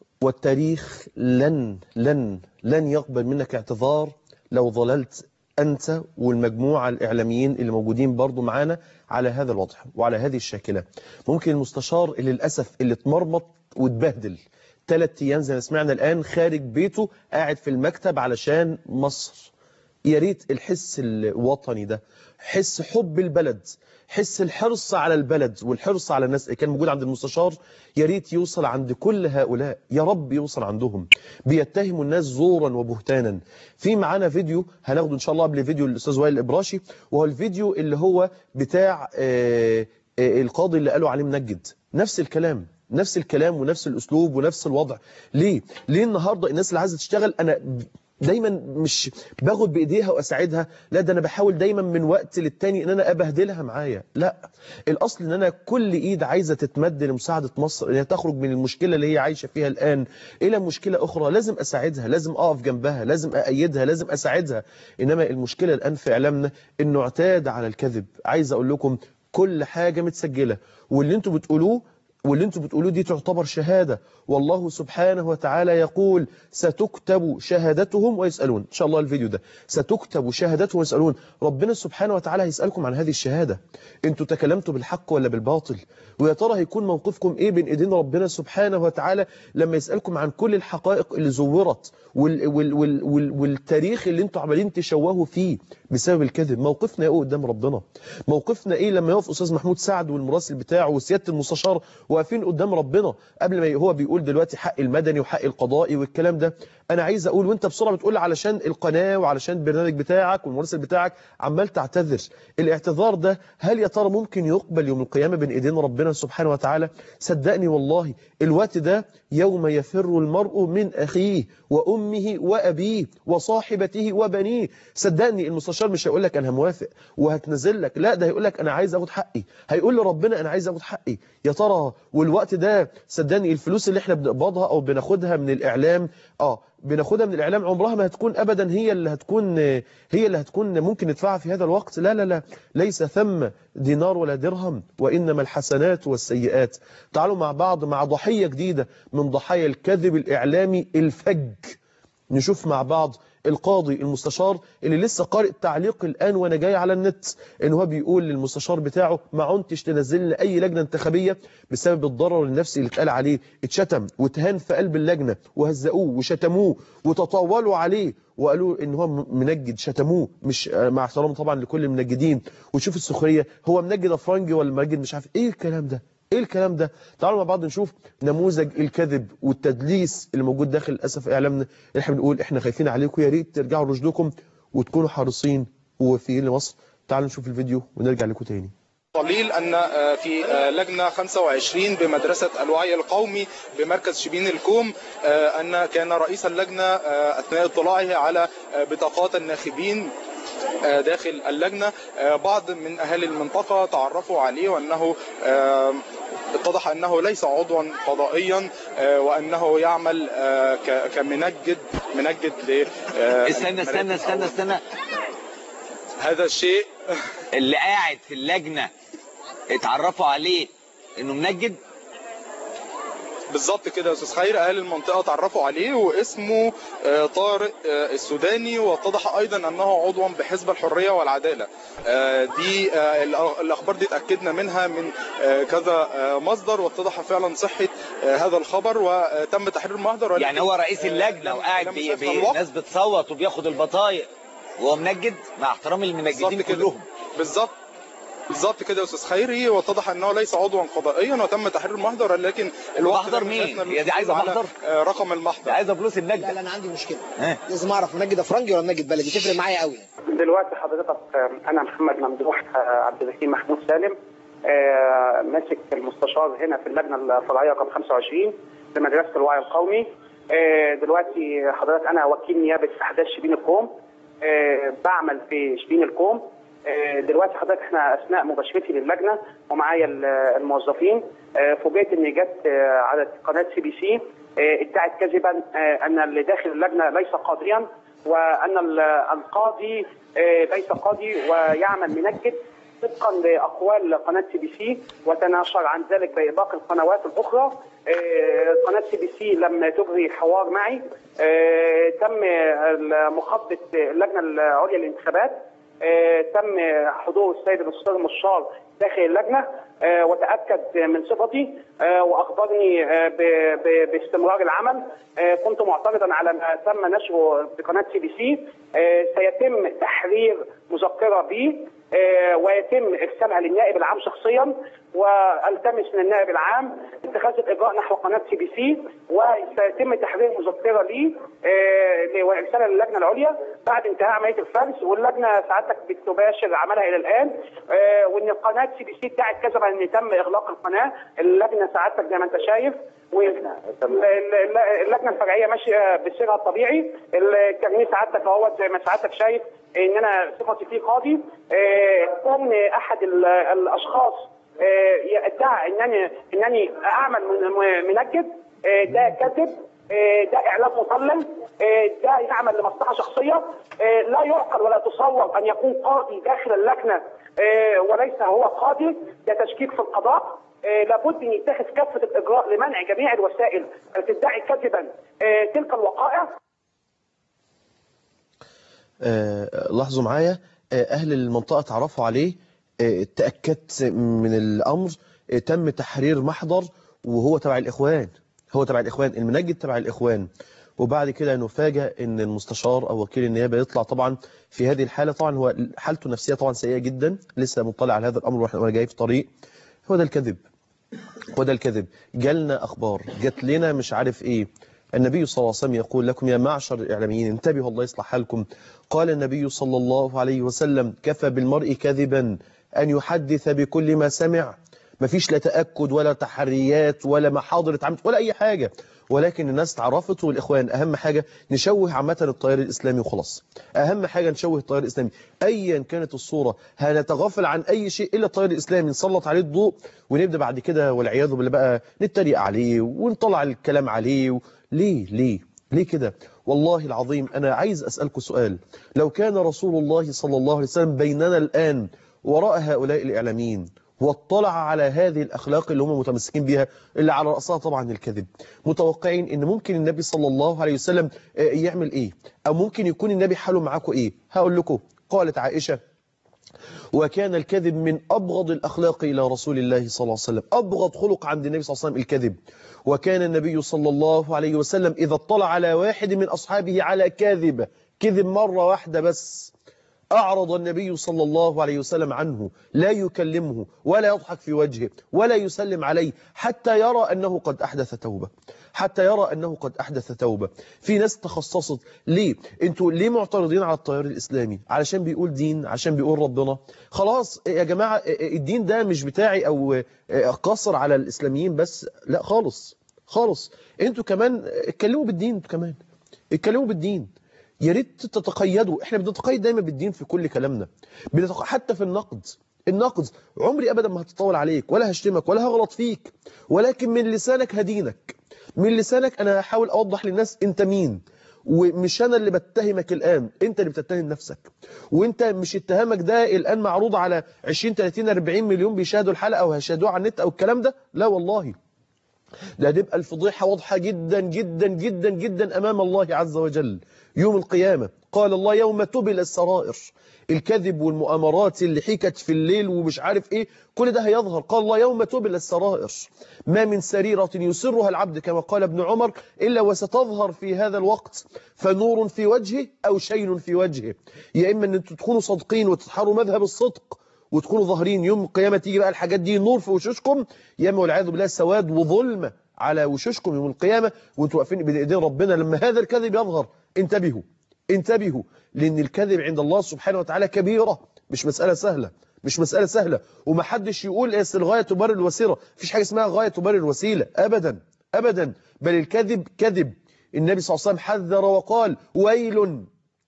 والتاريخ لن لن لن يقبل منك اعتذار لو ظللت انت والمجموعه الاعلاميين اللي موجودين برضو معانا على هذا الوضع وعلى هذه الشاكله ممكن المستشار اللي للاسف اللي اتمرمط واتبهدل ثلاث ايام زي ما سمعنا الان خارج بيته قاعد في المكتب علشان مصر يا ريت الحس الوطني ده حس حب البلد حس الحرص على البلد والحرص على الناس اللي كان موجود عند المستشار يا ريت يوصل عند كل هؤلاء يا رب يوصل عندهم بيتهموا الناس زورا وبهتانا في معانا فيديو هناخده ان شاء الله قبل فيديو الاستاذ وائل الابراشي وهو الفيديو اللي هو بتاع آه، آه، القاضي اللي قالوا عليه منجد نفس الكلام نفس الكلام ونفس الاسلوب ونفس الوضع ليه ليه النهارده الناس اللي عايزه تشتغل انا دايما مش باخد بايديها واساعدها لا ده انا بحاول دايما من وقت للتاني ان انا ابهدلها معايا لا الاصل ان انا كل ايد عايزه تتمد لمساعده مصر ان هي تخرج من المشكله اللي هي عايشه فيها الان الى مشكله اخرى لازم اساعدها لازم اقف جنبها لازم اايدها لازم اساعدها انما المشكله الان في اعلامنا انه اعتاد على الكذب عايز اقول لكم كل حاجه متسجله واللي انتوا بتقولوه واللي انتوا بتقولوه دي تعتبر شهادة والله سبحانه وتعالى يقول ستكتب شهادتهم ويسألون إن شاء الله الفيديو ده ستكتب شهادتهم ويسألون ربنا سبحانه وتعالى هيسألكم عن هذه الشهادة انتوا تكلمتوا بالحق ولا بالباطل ويا ترى هيكون موقفكم ايه بين ايدين ربنا سبحانه وتعالى لما يسألكم عن كل الحقائق اللي زورت وال وال وال وال والتاريخ اللي انتوا عمالين تشوهوا فيه بسبب الكذب موقفنا ايه قدام ربنا موقفنا ايه لما يقف استاذ محمود سعد والمراسل بتاعه وسياده المستشار واقفين قدام ربنا قبل ما هو بيقول دلوقتي حق المدني وحق القضائي والكلام ده انا عايز اقول وانت بسرعه بتقول علشان القناه وعلشان البرنامج بتاعك والمراسل بتاعك عمال تعتذر الاعتذار ده هل يا ترى ممكن يقبل يوم القيامه بين ايدين ربنا سبحانه وتعالى صدقني والله الوقت ده يوم يفر المرء من اخيه وامه وابيه وصاحبته وبنيه صدقني المستشار مش هيقول لك انا موافق وهتنزل لك لا ده هيقول لك انا عايز اخد حقي هيقول لربنا انا عايز اخد حقي يا ترى والوقت ده صدقني الفلوس اللي احنا بنقبضها او بناخدها من الاعلام اه بناخدها من الاعلام عمرها ما هتكون ابدا هي اللي هتكون هي اللي هتكون ممكن ندفعها في هذا الوقت لا لا لا ليس ثم دينار ولا درهم وانما الحسنات والسيئات تعالوا مع بعض مع ضحيه جديده من ضحايا الكذب الاعلامي الفج نشوف مع بعض القاضي المستشار اللي لسه قارئ تعليق الآن وانا جاي على النت ان هو بيقول للمستشار بتاعه ما عنتش تنزل لنا اي لجنة انتخابية بسبب الضرر النفسي اللي اتقال عليه اتشتم واتهان في قلب اللجنة وهزقوه وشتموه وتطاولوا عليه وقالوا ان هو منجد شتموه مش مع احترام طبعا لكل المنجدين وشوف السخرية هو منجد افرنجي ولا منجد مش عارف ايه الكلام ده ايه الكلام ده تعالوا مع بعض نشوف نموذج الكذب والتدليس اللي موجود داخل للاسف اعلامنا اللي احنا بنقول احنا خايفين عليكم يا ريت ترجعوا لرشدكم وتكونوا حريصين ووفيين لمصر تعالوا نشوف الفيديو ونرجع لكم تاني قليل أن في لجنة 25 بمدرسة الوعي القومي بمركز شبين الكوم أن كان رئيس اللجنة أثناء اطلاعه على بطاقات الناخبين داخل اللجنة بعض من أهالي المنطقة تعرفوا عليه وأنه اتضح أنه ليس عضوا قضائيا وأنه يعمل كمنجد منجد ل استنى استنى استنى استنى هذا الشيء اللي قاعد في اللجنة اتعرفوا عليه انه منجد بالظبط كده يا استاذ خير اهالي المنطقه تعرفوا عليه واسمه طارق السوداني واتضح ايضا انه عضوا بحزب الحريه والعداله دي الاخبار دي اتاكدنا منها من كذا مصدر واتضح فعلا صحه هذا الخبر وتم تحرير المحضر يعني هو رئيس اللجنه وقاعد بي بي ناس بتصوت وبياخد البطايق وهو منجد مع احترامي للمنجدين بالظبط كده. كلهم بالظبط بالظبط كده يا استاذ خيري واتضح انه ليس عضوا قضائيا وتم تحرير المحضر لكن الوقت محضر ده مين؟ بيسعفنا هي دي عايزة على، محضر؟ آه، رقم المحضر عايزه فلوس النجد لا لا انا عندي مشكله ها. لازم اعرف منجد افرنجي ولا منجد بلدي تفرق معايا قوي دلوقتي حضرتك آه، انا محمد ممدوح آه، عبد الرحيم محمود سالم آه، ماسك المستشار هنا في اللجنه الفرعيه رقم 25 في مدرسه الوعي القومي آه، دلوقتي حضرتك انا وكيل نيابه احداث شبين الكوم آه، بعمل في شبين الكوم آه، دلوقتي حضرتك احنا اثناء مباشرتي للجنه ومعايا ال- الموظفين آه، فوجئت ان جت آه، على قناه سي بي سي آه، ادعت كذبا آه، ان اللي داخل اللجنه ليس قاضيا وان ال- القاضي آه، ليس قاضي ويعمل منجد طبقا لاقوال قناه سي بي سي وتناشر عن ذلك باقي القنوات الاخرى آه، قناه سي بي سي لم تجري حوار معي آه، تم مخاطبه اللجنه العليا للانتخابات آه، تم حضور السيد الاستاذ المشار داخل اللجنه آه، وتاكد من صفتي آه، واخبرني آه، ب- ب- باستمرار العمل آه، كنت معترضا على ما تم نشره في قناه سي بي سي آه، سيتم تحرير مذكره بي آه، ويتم ارسالها للنائب العام شخصيا والتمس من النائب العام اتخاذ الاجراء نحو قناه سي بي سي وسيتم تحرير مذكره لي آه، وارسالها للجنه العليا بعد انتهاء عمليه الفرز واللجنه سعادتك بتباشر عملها الى الان آه، وان قناه سي بي سي ادعت كذبا ان تم اغلاق القناه اللجنه سعادتك زي ما انت شايف واللجنه الفرعيه ماشيه بسيرها الطبيعي الكارنيه سعادتك اهوت زي ما سعادتك شايف ان انا صفتي فيه قاضي آه، كون احد ال- الاشخاص آه، ادعى انني انني اعمل من- منجد آه، ده كذب آه، ده اعلام مضلل آه، ده يعمل لمصلحه شخصيه آه، لا يعقل ولا تصور ان يكون قاضي داخل اللجنه آه، وليس هو قاضي ده تشكيك في القضاء آه، لابد ان يتخذ كافه الاجراء لمنع جميع الوسائل التي تدعي كذبا آه، تلك الوقائع آه، لاحظوا معايا آه، أهل المنطقة تعرفوا عليه آه، تأكدت من الأمر آه، تم تحرير محضر وهو تبع الإخوان هو تبع الإخوان المنجد تبع الإخوان وبعد كده نفاجأ ان المستشار او وكيل النيابه يطلع طبعا في هذه الحاله طبعا هو حالته النفسيه طبعا سيئه جدا لسه مطلع على هذا الامر واحنا وانا جاي في طريق هو ده الكذب هو ده الكذب جالنا اخبار جات لنا مش عارف ايه النبي صلى الله عليه وسلم يقول لكم يا معشر الاعلاميين انتبهوا الله يصلح حالكم قال النبي صلى الله عليه وسلم كفى بالمرء كذبا ان يحدث بكل ما سمع مفيش لا تاكد ولا تحريات ولا محاضر اتعملت ولا اي حاجه ولكن الناس اتعرفت والاخوان اهم حاجه نشوه عامه التيار الاسلامي وخلاص اهم حاجه نشوه التيار الاسلامي ايا كانت الصوره هنتغافل عن اي شيء الا التيار الاسلامي نسلط عليه الضوء ونبدا بعد كده والعياذ بالله بقى نتريق عليه ونطلع الكلام عليه و... ليه ليه ليه كده والله العظيم انا عايز اسالكم سؤال لو كان رسول الله صلى الله عليه وسلم بيننا الان وراء هؤلاء الاعلاميين واطلع على هذه الأخلاق اللي هم متمسكين بها اللي على رأسها طبعا الكذب متوقعين ان ممكن النبي صلى الله عليه وسلم يعمل ايه او ممكن يكون النبي حاله معاكم ايه هقول لكم قالت عائشة وكان الكذب من أبغض الأخلاق إلى رسول الله صلى الله عليه وسلم أبغض خلق عند النبي صلى الله عليه وسلم الكذب وكان النبي صلى الله عليه وسلم إذا اطلع على واحد من أصحابه على كاذب كذب مرة واحدة بس أعرض النبي صلى الله عليه وسلم عنه لا يكلمه ولا يضحك في وجهه ولا يسلم عليه حتى يرى أنه قد أحدث توبة حتى يرى أنه قد أحدث توبة في ناس تخصصت ليه انتوا ليه معترضين على التيار الإسلامي علشان بيقول دين عشان بيقول ربنا خلاص يا جماعة الدين ده مش بتاعي أو قصر على الإسلاميين بس لا خالص خالص انتوا كمان اتكلموا بالدين انتوا كمان اتكلموا بالدين يا ريت تتقيدوا احنا بنتقيد دايما بالدين في كل كلامنا بنتق... حتى في النقد النقد عمري ابدا ما هتطول عليك ولا هشتمك ولا هغلط فيك ولكن من لسانك هدينك من لسانك انا هحاول اوضح للناس انت مين ومش انا اللي بتهمك الان انت اللي بتتهم نفسك وانت مش اتهامك ده الان معروض على 20 30 40 مليون بيشاهدوا الحلقه او هيشاهدوها على النت او الكلام ده لا والله ده هتبقى الفضيحة واضحة جدا جدا جدا جدا أمام الله عز وجل يوم القيامة قال الله يوم تبل السرائر الكذب والمؤامرات اللي حكت في الليل ومش عارف ايه كل ده هيظهر قال الله يوم تبل السرائر ما من سريرة يسرها العبد كما قال ابن عمر إلا وستظهر في هذا الوقت فنور في وجهه أو شين في وجهه يا إما أن انتوا تكونوا صادقين وتتحروا مذهب الصدق وتكونوا ظاهرين يوم القيامة تيجي بقى الحاجات دي نور في وشوشكم يا إما والعياذ بالله سواد وظلمة على وشوشكم يوم القيامة وانتوا واقفين بين ايدين ربنا لما هذا الكذب يظهر انتبهوا انتبهوا لأن الكذب عند الله سبحانه وتعالى كبيرة مش مسألة سهلة مش مسألة سهلة ومحدش يقول ايه الغاية تبرر الوسيلة مفيش حاجة اسمها غاية تبرر الوسيلة أبدا أبدا بل الكذب كذب النبي صلى الله عليه وسلم حذر وقال ويل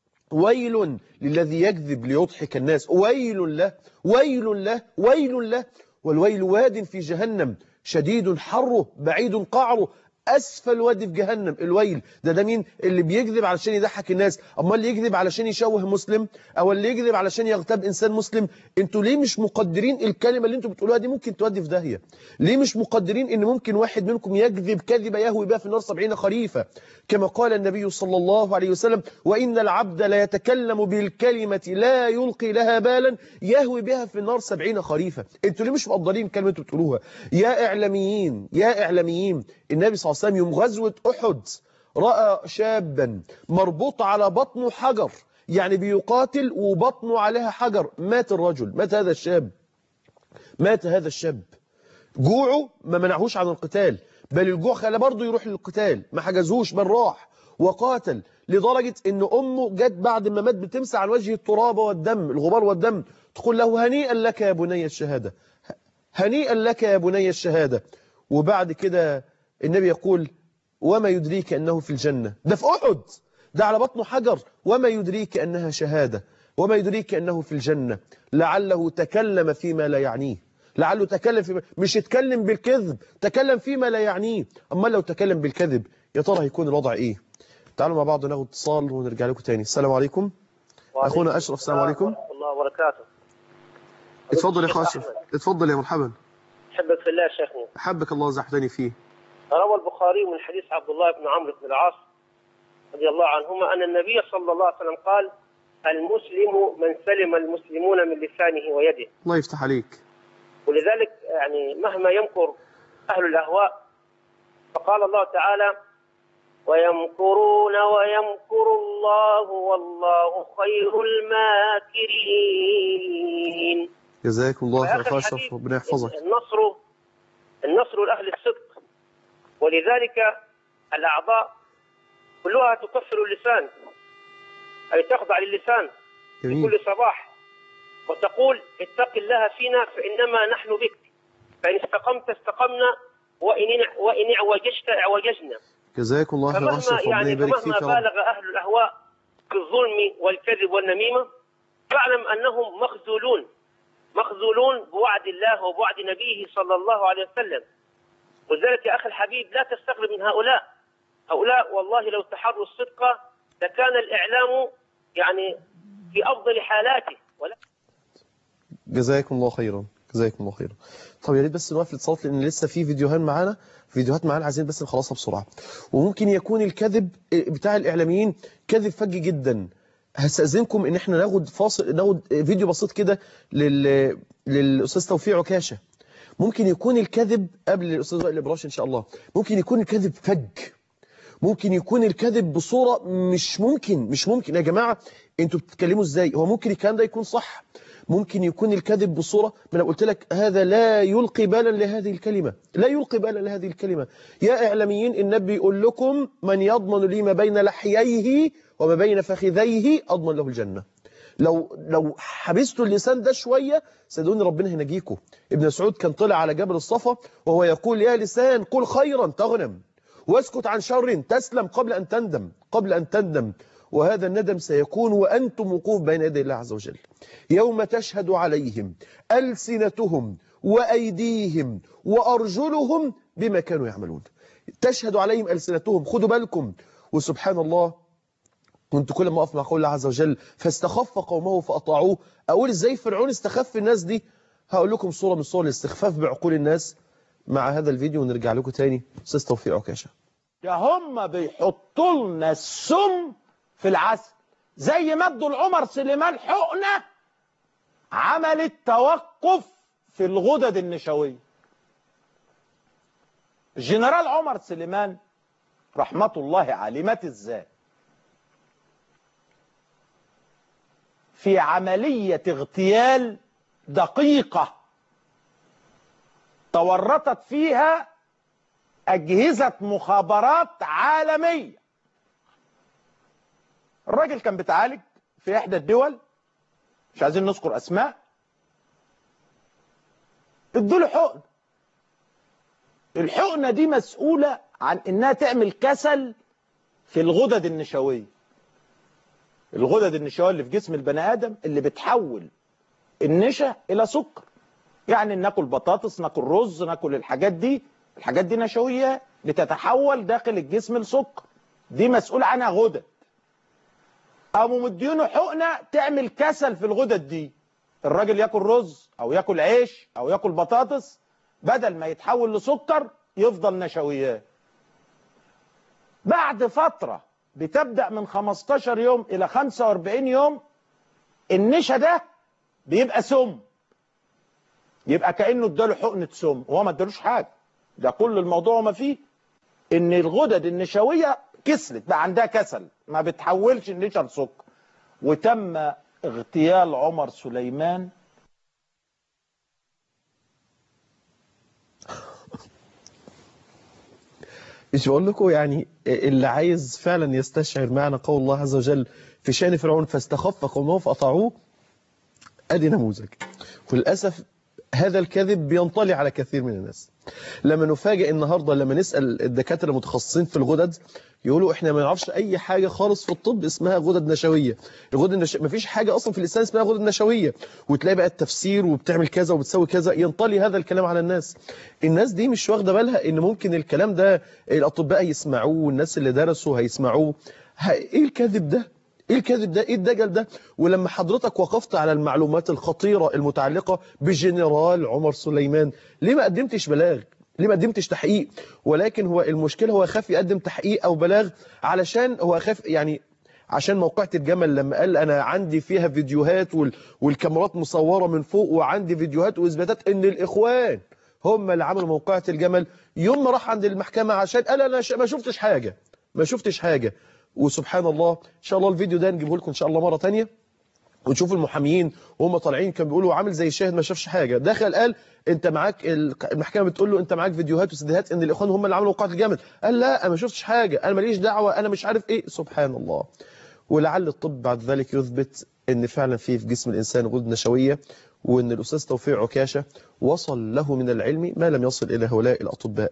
ويل للذي يكذب ليضحك الناس ويل له ويل له ويل له والويل واد في جهنم شديد حره بعيد قعره أسفل وادي في جهنم الويل ده ده مين اللي بيكذب علشان يضحك الناس أما اللي يكذب علشان يشوه مسلم أو اللي يكذب علشان يغتاب إنسان مسلم انتوا ليه مش مقدرين الكلمة اللي انتوا بتقولوها دي ممكن تودي في داهية ليه مش مقدرين ان ممكن واحد منكم يكذب كذبة يهوي بها في النار سبعين خريفة كما قال النبي صلى الله عليه وسلم وإن العبد لا يتكلم بالكلمة لا يلقي لها بالا يهوي بها في النار سبعين خريفة انتوا ليه مش مقدرين الكلمة انتوا بتقولوها يا إعلاميين يا إعلاميين النبي صلى الله عليه وسلم يوم غزوة أحد رأى شابا مربوط على بطنه حجر يعني بيقاتل وبطنه عليها حجر مات الرجل مات هذا الشاب مات هذا الشاب جوعه ما منعهوش عن القتال بل الجوع خلى برضه يروح للقتال ما حجزهوش بل راح وقاتل لدرجة ان امه جت بعد ما مات بتمسح عن وجه التراب والدم الغبار والدم تقول له هنيئا لك يا بني الشهادة هنيئا لك يا بني الشهادة وبعد كده النبي يقول وما يدريك أنه في الجنة ده في أحد ده على بطنه حجر وما يدريك أنها شهادة وما يدريك أنه في الجنة لعله تكلم فيما لا يعنيه لعله تكلم فيما مش يتكلم بالكذب تكلم فيما لا يعنيه أما لو تكلم بالكذب يا ترى هيكون الوضع إيه تعالوا مع بعض ناخد اتصال ونرجع لكم تاني السلام عليكم أخونا أشرف السلام عليكم ورحمة الله وبركاته اتفضل يا أخو أشرف اتفضل يا مرحبا أحبك في الله شيخنا حبك الله زحتني فيه روى البخاري من حديث عبد الله بن عمرو بن العاص رضي الله عنهما أن النبي صلى الله عليه وسلم قال المسلم من سلم المسلمون من لسانه ويده الله يفتح عليك ولذلك يعني مهما يمكر أهل الأهواء فقال الله تعالى ويمكرون ويمكر الله والله خير الماكرين جزاكم الله خير وآخر يا أخو أشرف حديث ربنا يحفظك النصر النصر لأهل الصدق ولذلك الأعضاء كلها تكفر اللسان أي تخضع للسان في جميل كل صباح وتقول اتق الله فينا فإنما نحن بك فإن استقمت استقمنا وإن وإن اعوججت اعوججنا جزاكم الله خير يا فمهما أشرف ربنا يعني يبارك فمهما فيك يا رب بالغ أهل الأهواء في الظلم والكذب والنميمة فاعلم أنهم مخذولون مخذولون بوعد الله وبوعد نبيه صلى الله عليه وسلم ولذلك يا أخي الحبيب لا تستغرب من هؤلاء هؤلاء والله لو تحروا الصدق لكان الإعلام يعني في أفضل حالاته ولا جزاكم الله خيرا جزاكم الله خيرا طب يا ريت بس نوقف الاتصالات لان لسه في فيديوهات معانا فيديوهات معانا عايزين بس نخلصها بسرعه وممكن يكون الكذب بتاع الاعلاميين كذب فج جدا هستاذنكم ان احنا ناخد فاصل ناخد فيديو بسيط كده لل للاستاذ توفيق عكاشه ممكن يكون الكذب قبل الاستاذ وائل ابراش ان شاء الله ممكن يكون الكذب فج ممكن يكون الكذب بصورة مش ممكن مش ممكن يا جماعة انتوا بتتكلموا ازاي هو ممكن الكلام ده يكون صح ممكن يكون الكذب بصورة ما انا قلت لك هذا لا يلقي بالا لهذه الكلمة لا يلقي بالا لهذه الكلمة يا إعلاميين النبي يقول لكم من يضمن لي ما بين لحييه وما بين فخذيه أضمن له الجنة لو لو حبستوا اللسان ده شوية صدقوني ربنا هينجيكم ابن مسعود كان طلع على جبل الصفا وهو يقول يا لسان قل خيرا تغنم واسكت عن شر تسلم قبل أن تندم قبل أن تندم وهذا الندم سيكون وأنتم وقوف بين يدي الله عز وجل يوم تشهد عليهم ألسنتهم وأيديهم وأرجلهم بما كانوا يعملون تشهد عليهم ألسنتهم خدوا بالكم وسبحان الله كنت كل ما أقف مع قول الله عز وجل فاستخف قومه فأطاعوه أقول إزاي فرعون استخف الناس دي هقول لكم صورة من صور الاستخفاف بعقول الناس مع هذا الفيديو ونرجع لكم تاني أستاذ توفيق عكاشة ده هم بيحطوا لنا السم في العسل زي ما ادوا لعمر سليمان حقنه عملت توقف في الغدد النشويه الجنرال عمر سليمان رحمه الله عليه مات ازاي في عمليه اغتيال دقيقه تورطت فيها اجهزه مخابرات عالميه الراجل كان بيتعالج في احدى الدول مش عايزين نذكر اسماء ادوا له حقن الحقنه دي مسؤوله عن انها تعمل كسل في الغدد النشويه الغدد النشويه اللي في جسم البني ادم اللي بتحول النشا الى سكر يعني ناكل بطاطس ناكل رز ناكل الحاجات دي الحاجات دي نشويه لتتحول داخل الجسم لسكر دي مسؤول عنها غدد قاموا مدينه حقنه تعمل كسل في الغدد دي الراجل ياكل رز او ياكل عيش او ياكل بطاطس بدل ما يتحول لسكر يفضل نشويات بعد فترة بتبدأ من 15 يوم إلى 45 يوم النشا ده بيبقى سم يبقى كأنه اداله حقنة سم وهو ما ادالوش حاجة ده كل الموضوع ما فيه ان الغدد النشوية كسلت بقى عندها كسل ما بتحولش النشا لسكر وتم اغتيال عمر سليمان مش بقول لكم يعني اللي عايز فعلا يستشعر معنى قول الله عز وجل في شان فرعون فاستخف قومه فأطاعوه ادي نموذج وللاسف هذا الكذب بينطلي على كثير من الناس لما نفاجئ النهارده لما نسال الدكاتره المتخصصين في الغدد يقولوا احنا ما نعرفش اي حاجه خالص في الطب اسمها غدد نشويه الغدد النش... ما فيش حاجه اصلا في الانسان اسمها غدد نشويه وتلاقي بقى التفسير وبتعمل كذا وبتسوي كذا ينطلي هذا الكلام على الناس الناس دي مش واخده بالها ان ممكن الكلام ده الاطباء يسمعوه والناس اللي درسوا هيسمعوه ه... ايه الكذب ده ايه الكذب ده ايه الدجل ده ولما حضرتك وقفت على المعلومات الخطيرة المتعلقة بجنرال عمر سليمان ليه ما قدمتش بلاغ ليه ما قدمتش تحقيق ولكن هو المشكلة هو خاف يقدم تحقيق او بلاغ علشان هو خاف يعني عشان موقعة الجمل لما قال انا عندي فيها فيديوهات وال... والكاميرات مصورة من فوق وعندي فيديوهات واثباتات ان الاخوان هم اللي عملوا موقعة الجمل يوم ما راح عند المحكمة عشان قال انا ش... ما شفتش حاجة ما شفتش حاجة وسبحان الله ان شاء الله الفيديو ده نجيبه لكم ان شاء الله مره ثانيه ونشوف المحاميين وهم طالعين كانوا بيقولوا عامل زي الشاهد ما شافش حاجه دخل قال انت معاك المحكمه بتقول له انت معاك فيديوهات وسيديهات ان الاخوان هم اللي عملوا وقعه الجمل قال لا انا ما شفتش حاجه انا ماليش دعوه انا مش عارف ايه سبحان الله ولعل الطب بعد ذلك يثبت ان فعلا في في جسم الانسان غدد نشويه وان الاستاذ توفيق عكاشه وصل له من العلم ما لم يصل الى هؤلاء الاطباء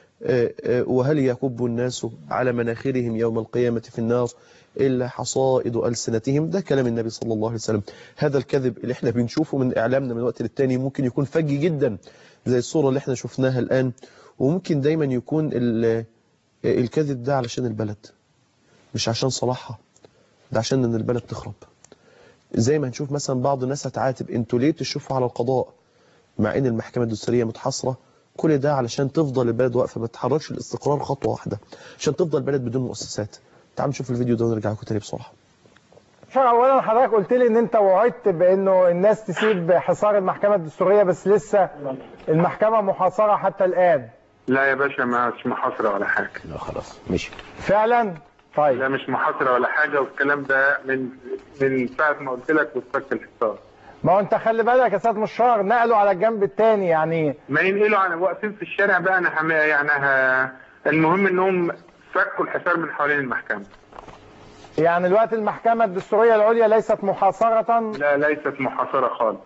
وهل يكب الناس على مناخرهم يوم القيامة في النار إلا حصائد ألسنتهم ده كلام النبي صلى الله عليه وسلم هذا الكذب اللي احنا بنشوفه من إعلامنا من وقت للتاني ممكن يكون فج جدا زي الصورة اللي احنا شفناها الآن وممكن دايما يكون الكذب ده علشان البلد مش عشان صلاحها ده عشان ان البلد تخرب زي ما نشوف مثلا بعض الناس هتعاتب انتوا ليه تشوفوا على القضاء مع ان المحكمة الدستورية متحصرة كل ده علشان تفضل البلد واقفه ما تتحركش الاستقرار خطوه واحده عشان تفضل البلد بدون مؤسسات تعالوا نشوف الفيديو ده ونرجع لكم تاني بسرعه اولا حضرتك قلت لي ان انت وعدت بانه الناس تسيب حصار المحكمه الدستوريه بس لسه المحكمه محاصره حتى الان لا يا باشا مش محاصره ولا حاجه لا خلاص مشي فعلا طيب لا مش محاصره ولا حاجه والكلام ده من من ساعه ما قلت لك واتفك الحصار ما هو انت خلي بالك يا سيد مشار نقلوا على الجنب الثاني يعني ما ينقلوا على واقفين في الشارع بقى انا حم... يعني ها... المهم انهم فكوا الحصار من حوالين المحكمه يعني الوقت المحكمه الدستوريه العليا ليست محاصره لا ليست محاصره خالص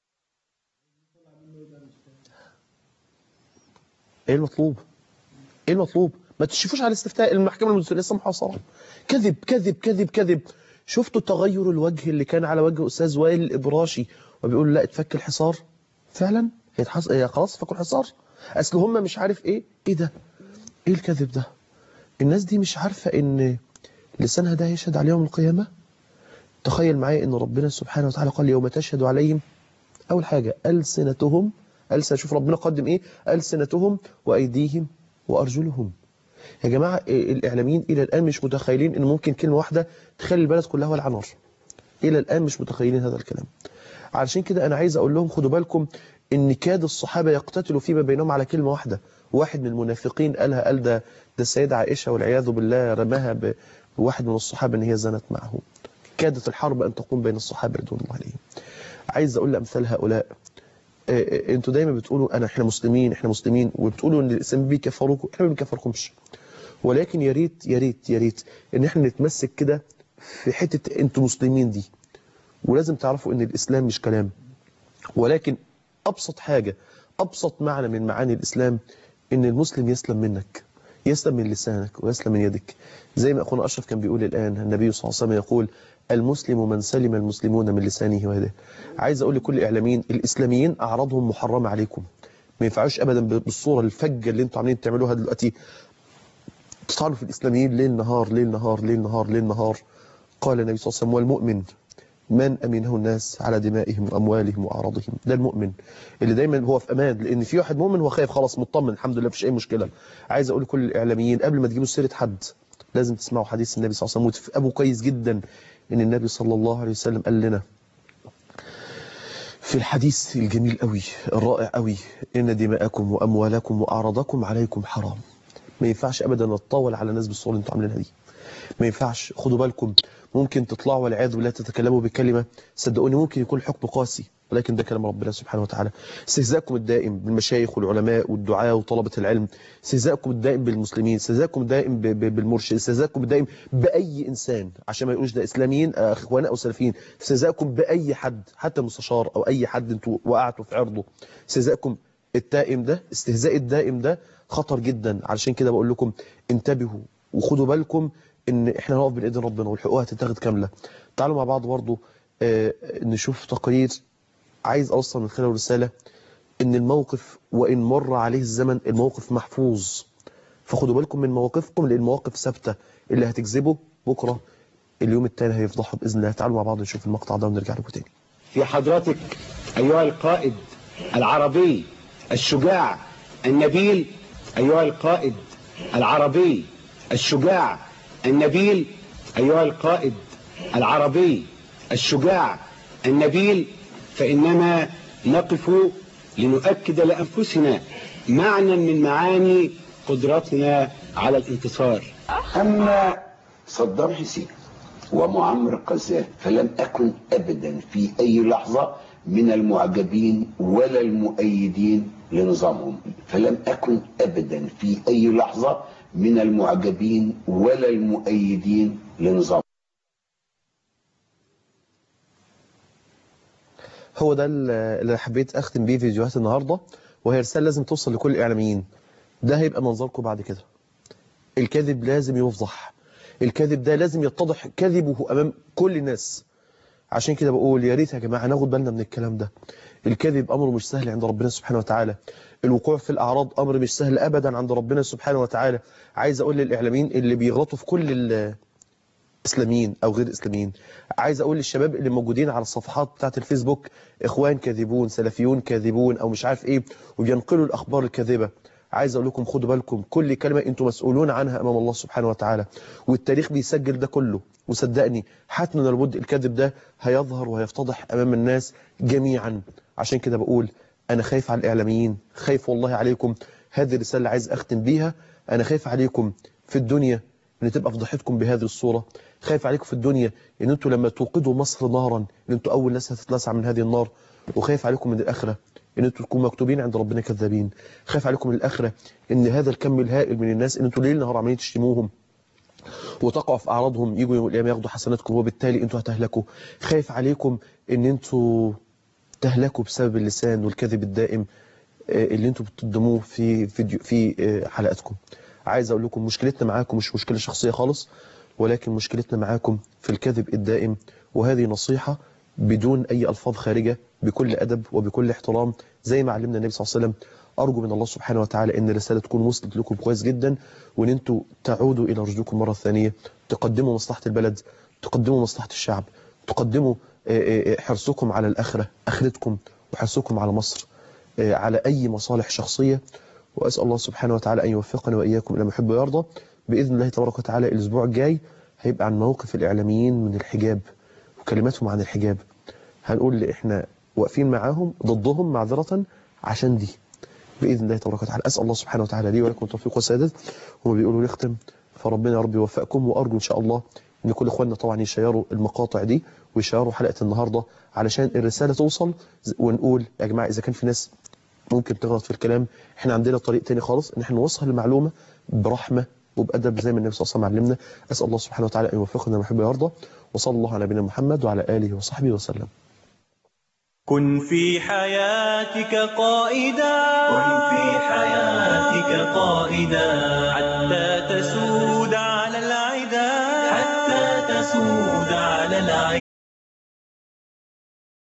ايه المطلوب ايه المطلوب ما تشوفوش على الاستفتاء المحكمه الدستوريه لسه محاصره كذب كذب كذب كذب شفتوا تغير الوجه اللي كان على وجه أستاذ وائل الإبراشي وبيقول لا اتفك الحصار فعلا هيتحص... هي خلاص فكوا الحصار أصل هم مش عارف إيه إيه ده إيه الكذب ده الناس دي مش عارفة إن لسانها ده يشهد على يوم القيامة تخيل معايا إن ربنا سبحانه وتعالى قال يوم تشهد عليهم أول حاجة ألسنتهم ألسن شوف ربنا قدم إيه ألسنتهم وأيديهم وأرجلهم يا جماعه آه، الاعلاميين الى الان مش متخيلين ان ممكن كلمه واحده تخلي البلد كلها ولع نار الى الان مش متخيلين هذا الكلام علشان كده انا عايز اقول لهم خدوا بالكم ان كاد الصحابه يقتتلوا فيما بينهم على كلمه واحده واحد من المنافقين قالها قال ده ده السيده عائشه والعياذ بالله رماها ب- بواحد من الصحابه ان هي زنت معه كادت الحرب ان تقوم بين الصحابه رضوان الله عليهم عايز اقول لامثال هؤلاء آه، آه، انتوا دايما بتقولوا انا احنا مسلمين احنا مسلمين وبتقولوا ان الاسلام بيكفروكم احنا ما بنكفركمش ولكن يا ريت يا ريت يا ريت ان احنا نتمسك كده في حته انتوا مسلمين دي ولازم تعرفوا ان الاسلام مش كلام ولكن ابسط حاجه ابسط معنى من معاني الاسلام ان المسلم يسلم منك يسلم من لسانك ويسلم من يدك زي ما اخونا اشرف كان بيقول الان النبي صلى الله عليه وسلم يقول المسلم من سلم المسلمون من لسانه ويده عايز اقول لكل الاعلاميين الاسلاميين اعراضهم محرمه عليكم ما ينفعوش ابدا بالصوره الفجه اللي انتوا عاملين تعملوها دلوقتي تطعنوا في الاسلاميين ليل نهار ليل نهار ليل نهار ليل نهار قال النبي صلى الله عليه وسلم والمؤمن من امنه الناس على دمائهم واموالهم واعراضهم ده المؤمن اللي دايما هو في امان لان في واحد مؤمن هو خايف خلاص مطمن الحمد لله مفيش اي مشكله عايز اقول لكل الاعلاميين قبل ما تجيبوا سيره حد لازم تسمعوا حديث النبي صلى الله عليه وسلم وتفهموا كويس جدا ان النبي صلى الله عليه وسلم قال لنا في الحديث الجميل قوي الرائع قوي ان دماءكم واموالكم واعراضكم عليكم حرام ما ينفعش ابدا نتطاول على الناس بالصوره اللي انتوا عاملينها دي ما ينفعش خدوا بالكم ممكن تطلعوا والعياذ بالله تتكلموا بكلمه صدقوني ممكن يكون حكم قاسي ولكن ده كلام ربنا سبحانه وتعالى استهزاءكم الدائم بالمشايخ والعلماء والدعاة وطلبة العلم استهزاءكم الدائم بالمسلمين استهزاءكم الدائم ب- ب- بالمرشد استهزاءكم الدائم بأي إنسان عشان ما يقولوش ده إسلاميين آه، إخوان أو سلفيين استهزاءكم بأي حد حتى مستشار أو أي حد أنتوا وقعتوا في عرضه استهزاءكم الدائم ده استهزاء الدائم ده خطر جدا علشان كده بقول لكم انتبهوا وخدوا بالكم ان احنا نقف بين ايدين ربنا والحقوق هتتاخد كامله تعالوا مع بعض برضو آه، نشوف تقرير عايز اوصل من خلاله رساله ان الموقف وان مر عليه الزمن الموقف محفوظ فخدوا بالكم من مواقفكم لان المواقف ثابته اللي هتكذبه بكره اليوم التاني هيفضحوا باذن الله تعالوا مع بعض نشوف المقطع ده ونرجع لكم تاني في حضرتك أيها القائد العربي الشجاع النبيل أيها القائد العربي الشجاع النبيل أيها القائد العربي الشجاع النبيل فإننا نقف لنؤكد لأنفسنا معنى من معاني قدرتنا على الانتصار أما صدام حسين ومعمر القذافي فلم أكن أبدا في أي لحظة من المعجبين ولا المؤيدين لنظامهم فلم أكن أبدا في أي لحظة من المعجبين ولا المؤيدين لنظامهم هو ده اللي حبيت اختم بيه فيديوهات النهارده وهي رساله لازم توصل لكل الاعلاميين ده هيبقى منظركم بعد كده الكذب لازم يفضح الكذب ده لازم يتضح كذبه امام كل الناس عشان كده بقول يا ريت يا جماعه ناخد بالنا من الكلام ده الكذب امر مش سهل عند ربنا سبحانه وتعالى الوقوع في الاعراض امر مش سهل ابدا عند ربنا سبحانه وتعالى عايز اقول للاعلاميين اللي بيغلطوا في كل ال- اسلاميين او غير اسلاميين عايز اقول للشباب اللي موجودين على الصفحات بتاعت الفيسبوك اخوان كاذبون سلفيون كاذبون او مش عارف ايه وبينقلوا الاخبار الكاذبه عايز اقول لكم خدوا بالكم كل كلمه انتم مسؤولون عنها امام الله سبحانه وتعالى والتاريخ بيسجل ده كله وصدقني حتما لابد الكذب ده هيظهر وهيفتضح امام الناس جميعا عشان كده بقول انا خايف على الاعلاميين خايف والله عليكم هذه الرساله اللي عايز اختم بيها انا خايف عليكم في الدنيا ان تبقى فضحتكم بهذه الصوره خايف عليكم في الدنيا ان انتوا لما توقدوا مصر نارا ان انتوا اول ناس هتتلسع من هذه النار وخايف عليكم من الاخره ان انتوا تكونوا مكتوبين عند ربنا كذابين خايف عليكم من الاخره ان هذا الكم الهائل من الناس ان انتوا ليل نهار عمالين تشتموهم وتقعوا في اعراضهم يجوا يوم القيامه ياخدوا حسناتكم وبالتالي انتوا هتهلكوا خايف عليكم ان انتوا تهلكوا بسبب اللسان والكذب الدائم آه، اللي انتوا بتقدموه في فيديو في آه، حلقاتكم عايز اقول لكم مشكلتنا معاكم مش مشكله شخصيه خالص ولكن مشكلتنا معاكم في الكذب الدائم وهذه نصيحه بدون اي الفاظ خارجه بكل ادب وبكل احترام زي ما علمنا النبي صلى الله عليه وسلم ارجو من الله سبحانه وتعالى ان الرساله تكون وصلت لكم كويس جدا وان انتوا تعودوا الى رشدكم مره ثانيه تقدموا مصلحه البلد تقدموا مصلحه الشعب تقدموا آه، آه، حرصكم على الاخره اخرتكم وحرصكم على مصر آه، على اي مصالح شخصيه وأسأل الله سبحانه وتعالى أن يوفقنا وإياكم إلى ما يحب ويرضى بإذن الله تبارك وتعالى الأسبوع الجاي هيبقى عن موقف الإعلاميين من الحجاب وكلماتهم عن الحجاب هنقول اللي إحنا واقفين معاهم ضدهم معذرة عشان دي بإذن الله تبارك وتعالى أسأل الله سبحانه وتعالى لي ولكم التوفيق والسداد هم بيقولوا نختم فربنا يا رب يوفقكم وأرجو إن شاء الله إن كل إخواننا طبعا يشيروا المقاطع دي ويشيروا حلقة النهاردة علشان الرسالة توصل ونقول يا جماعة إذا كان في ناس ممكن تغلط في الكلام احنا عندنا طريق تاني خالص ان احنا نوصل المعلومة برحمة وبأدب زي ما النبي صلى الله عليه وسلم علمنا أسأل الله سبحانه وتعالى أن يوفقنا ويحب ويرضى وصلى الله على نبينا محمد وعلى آله وصحبه وسلم كن في حياتك قائدا كن في حياتك قائدا حتى تسود على العدا حتى تسود على العدا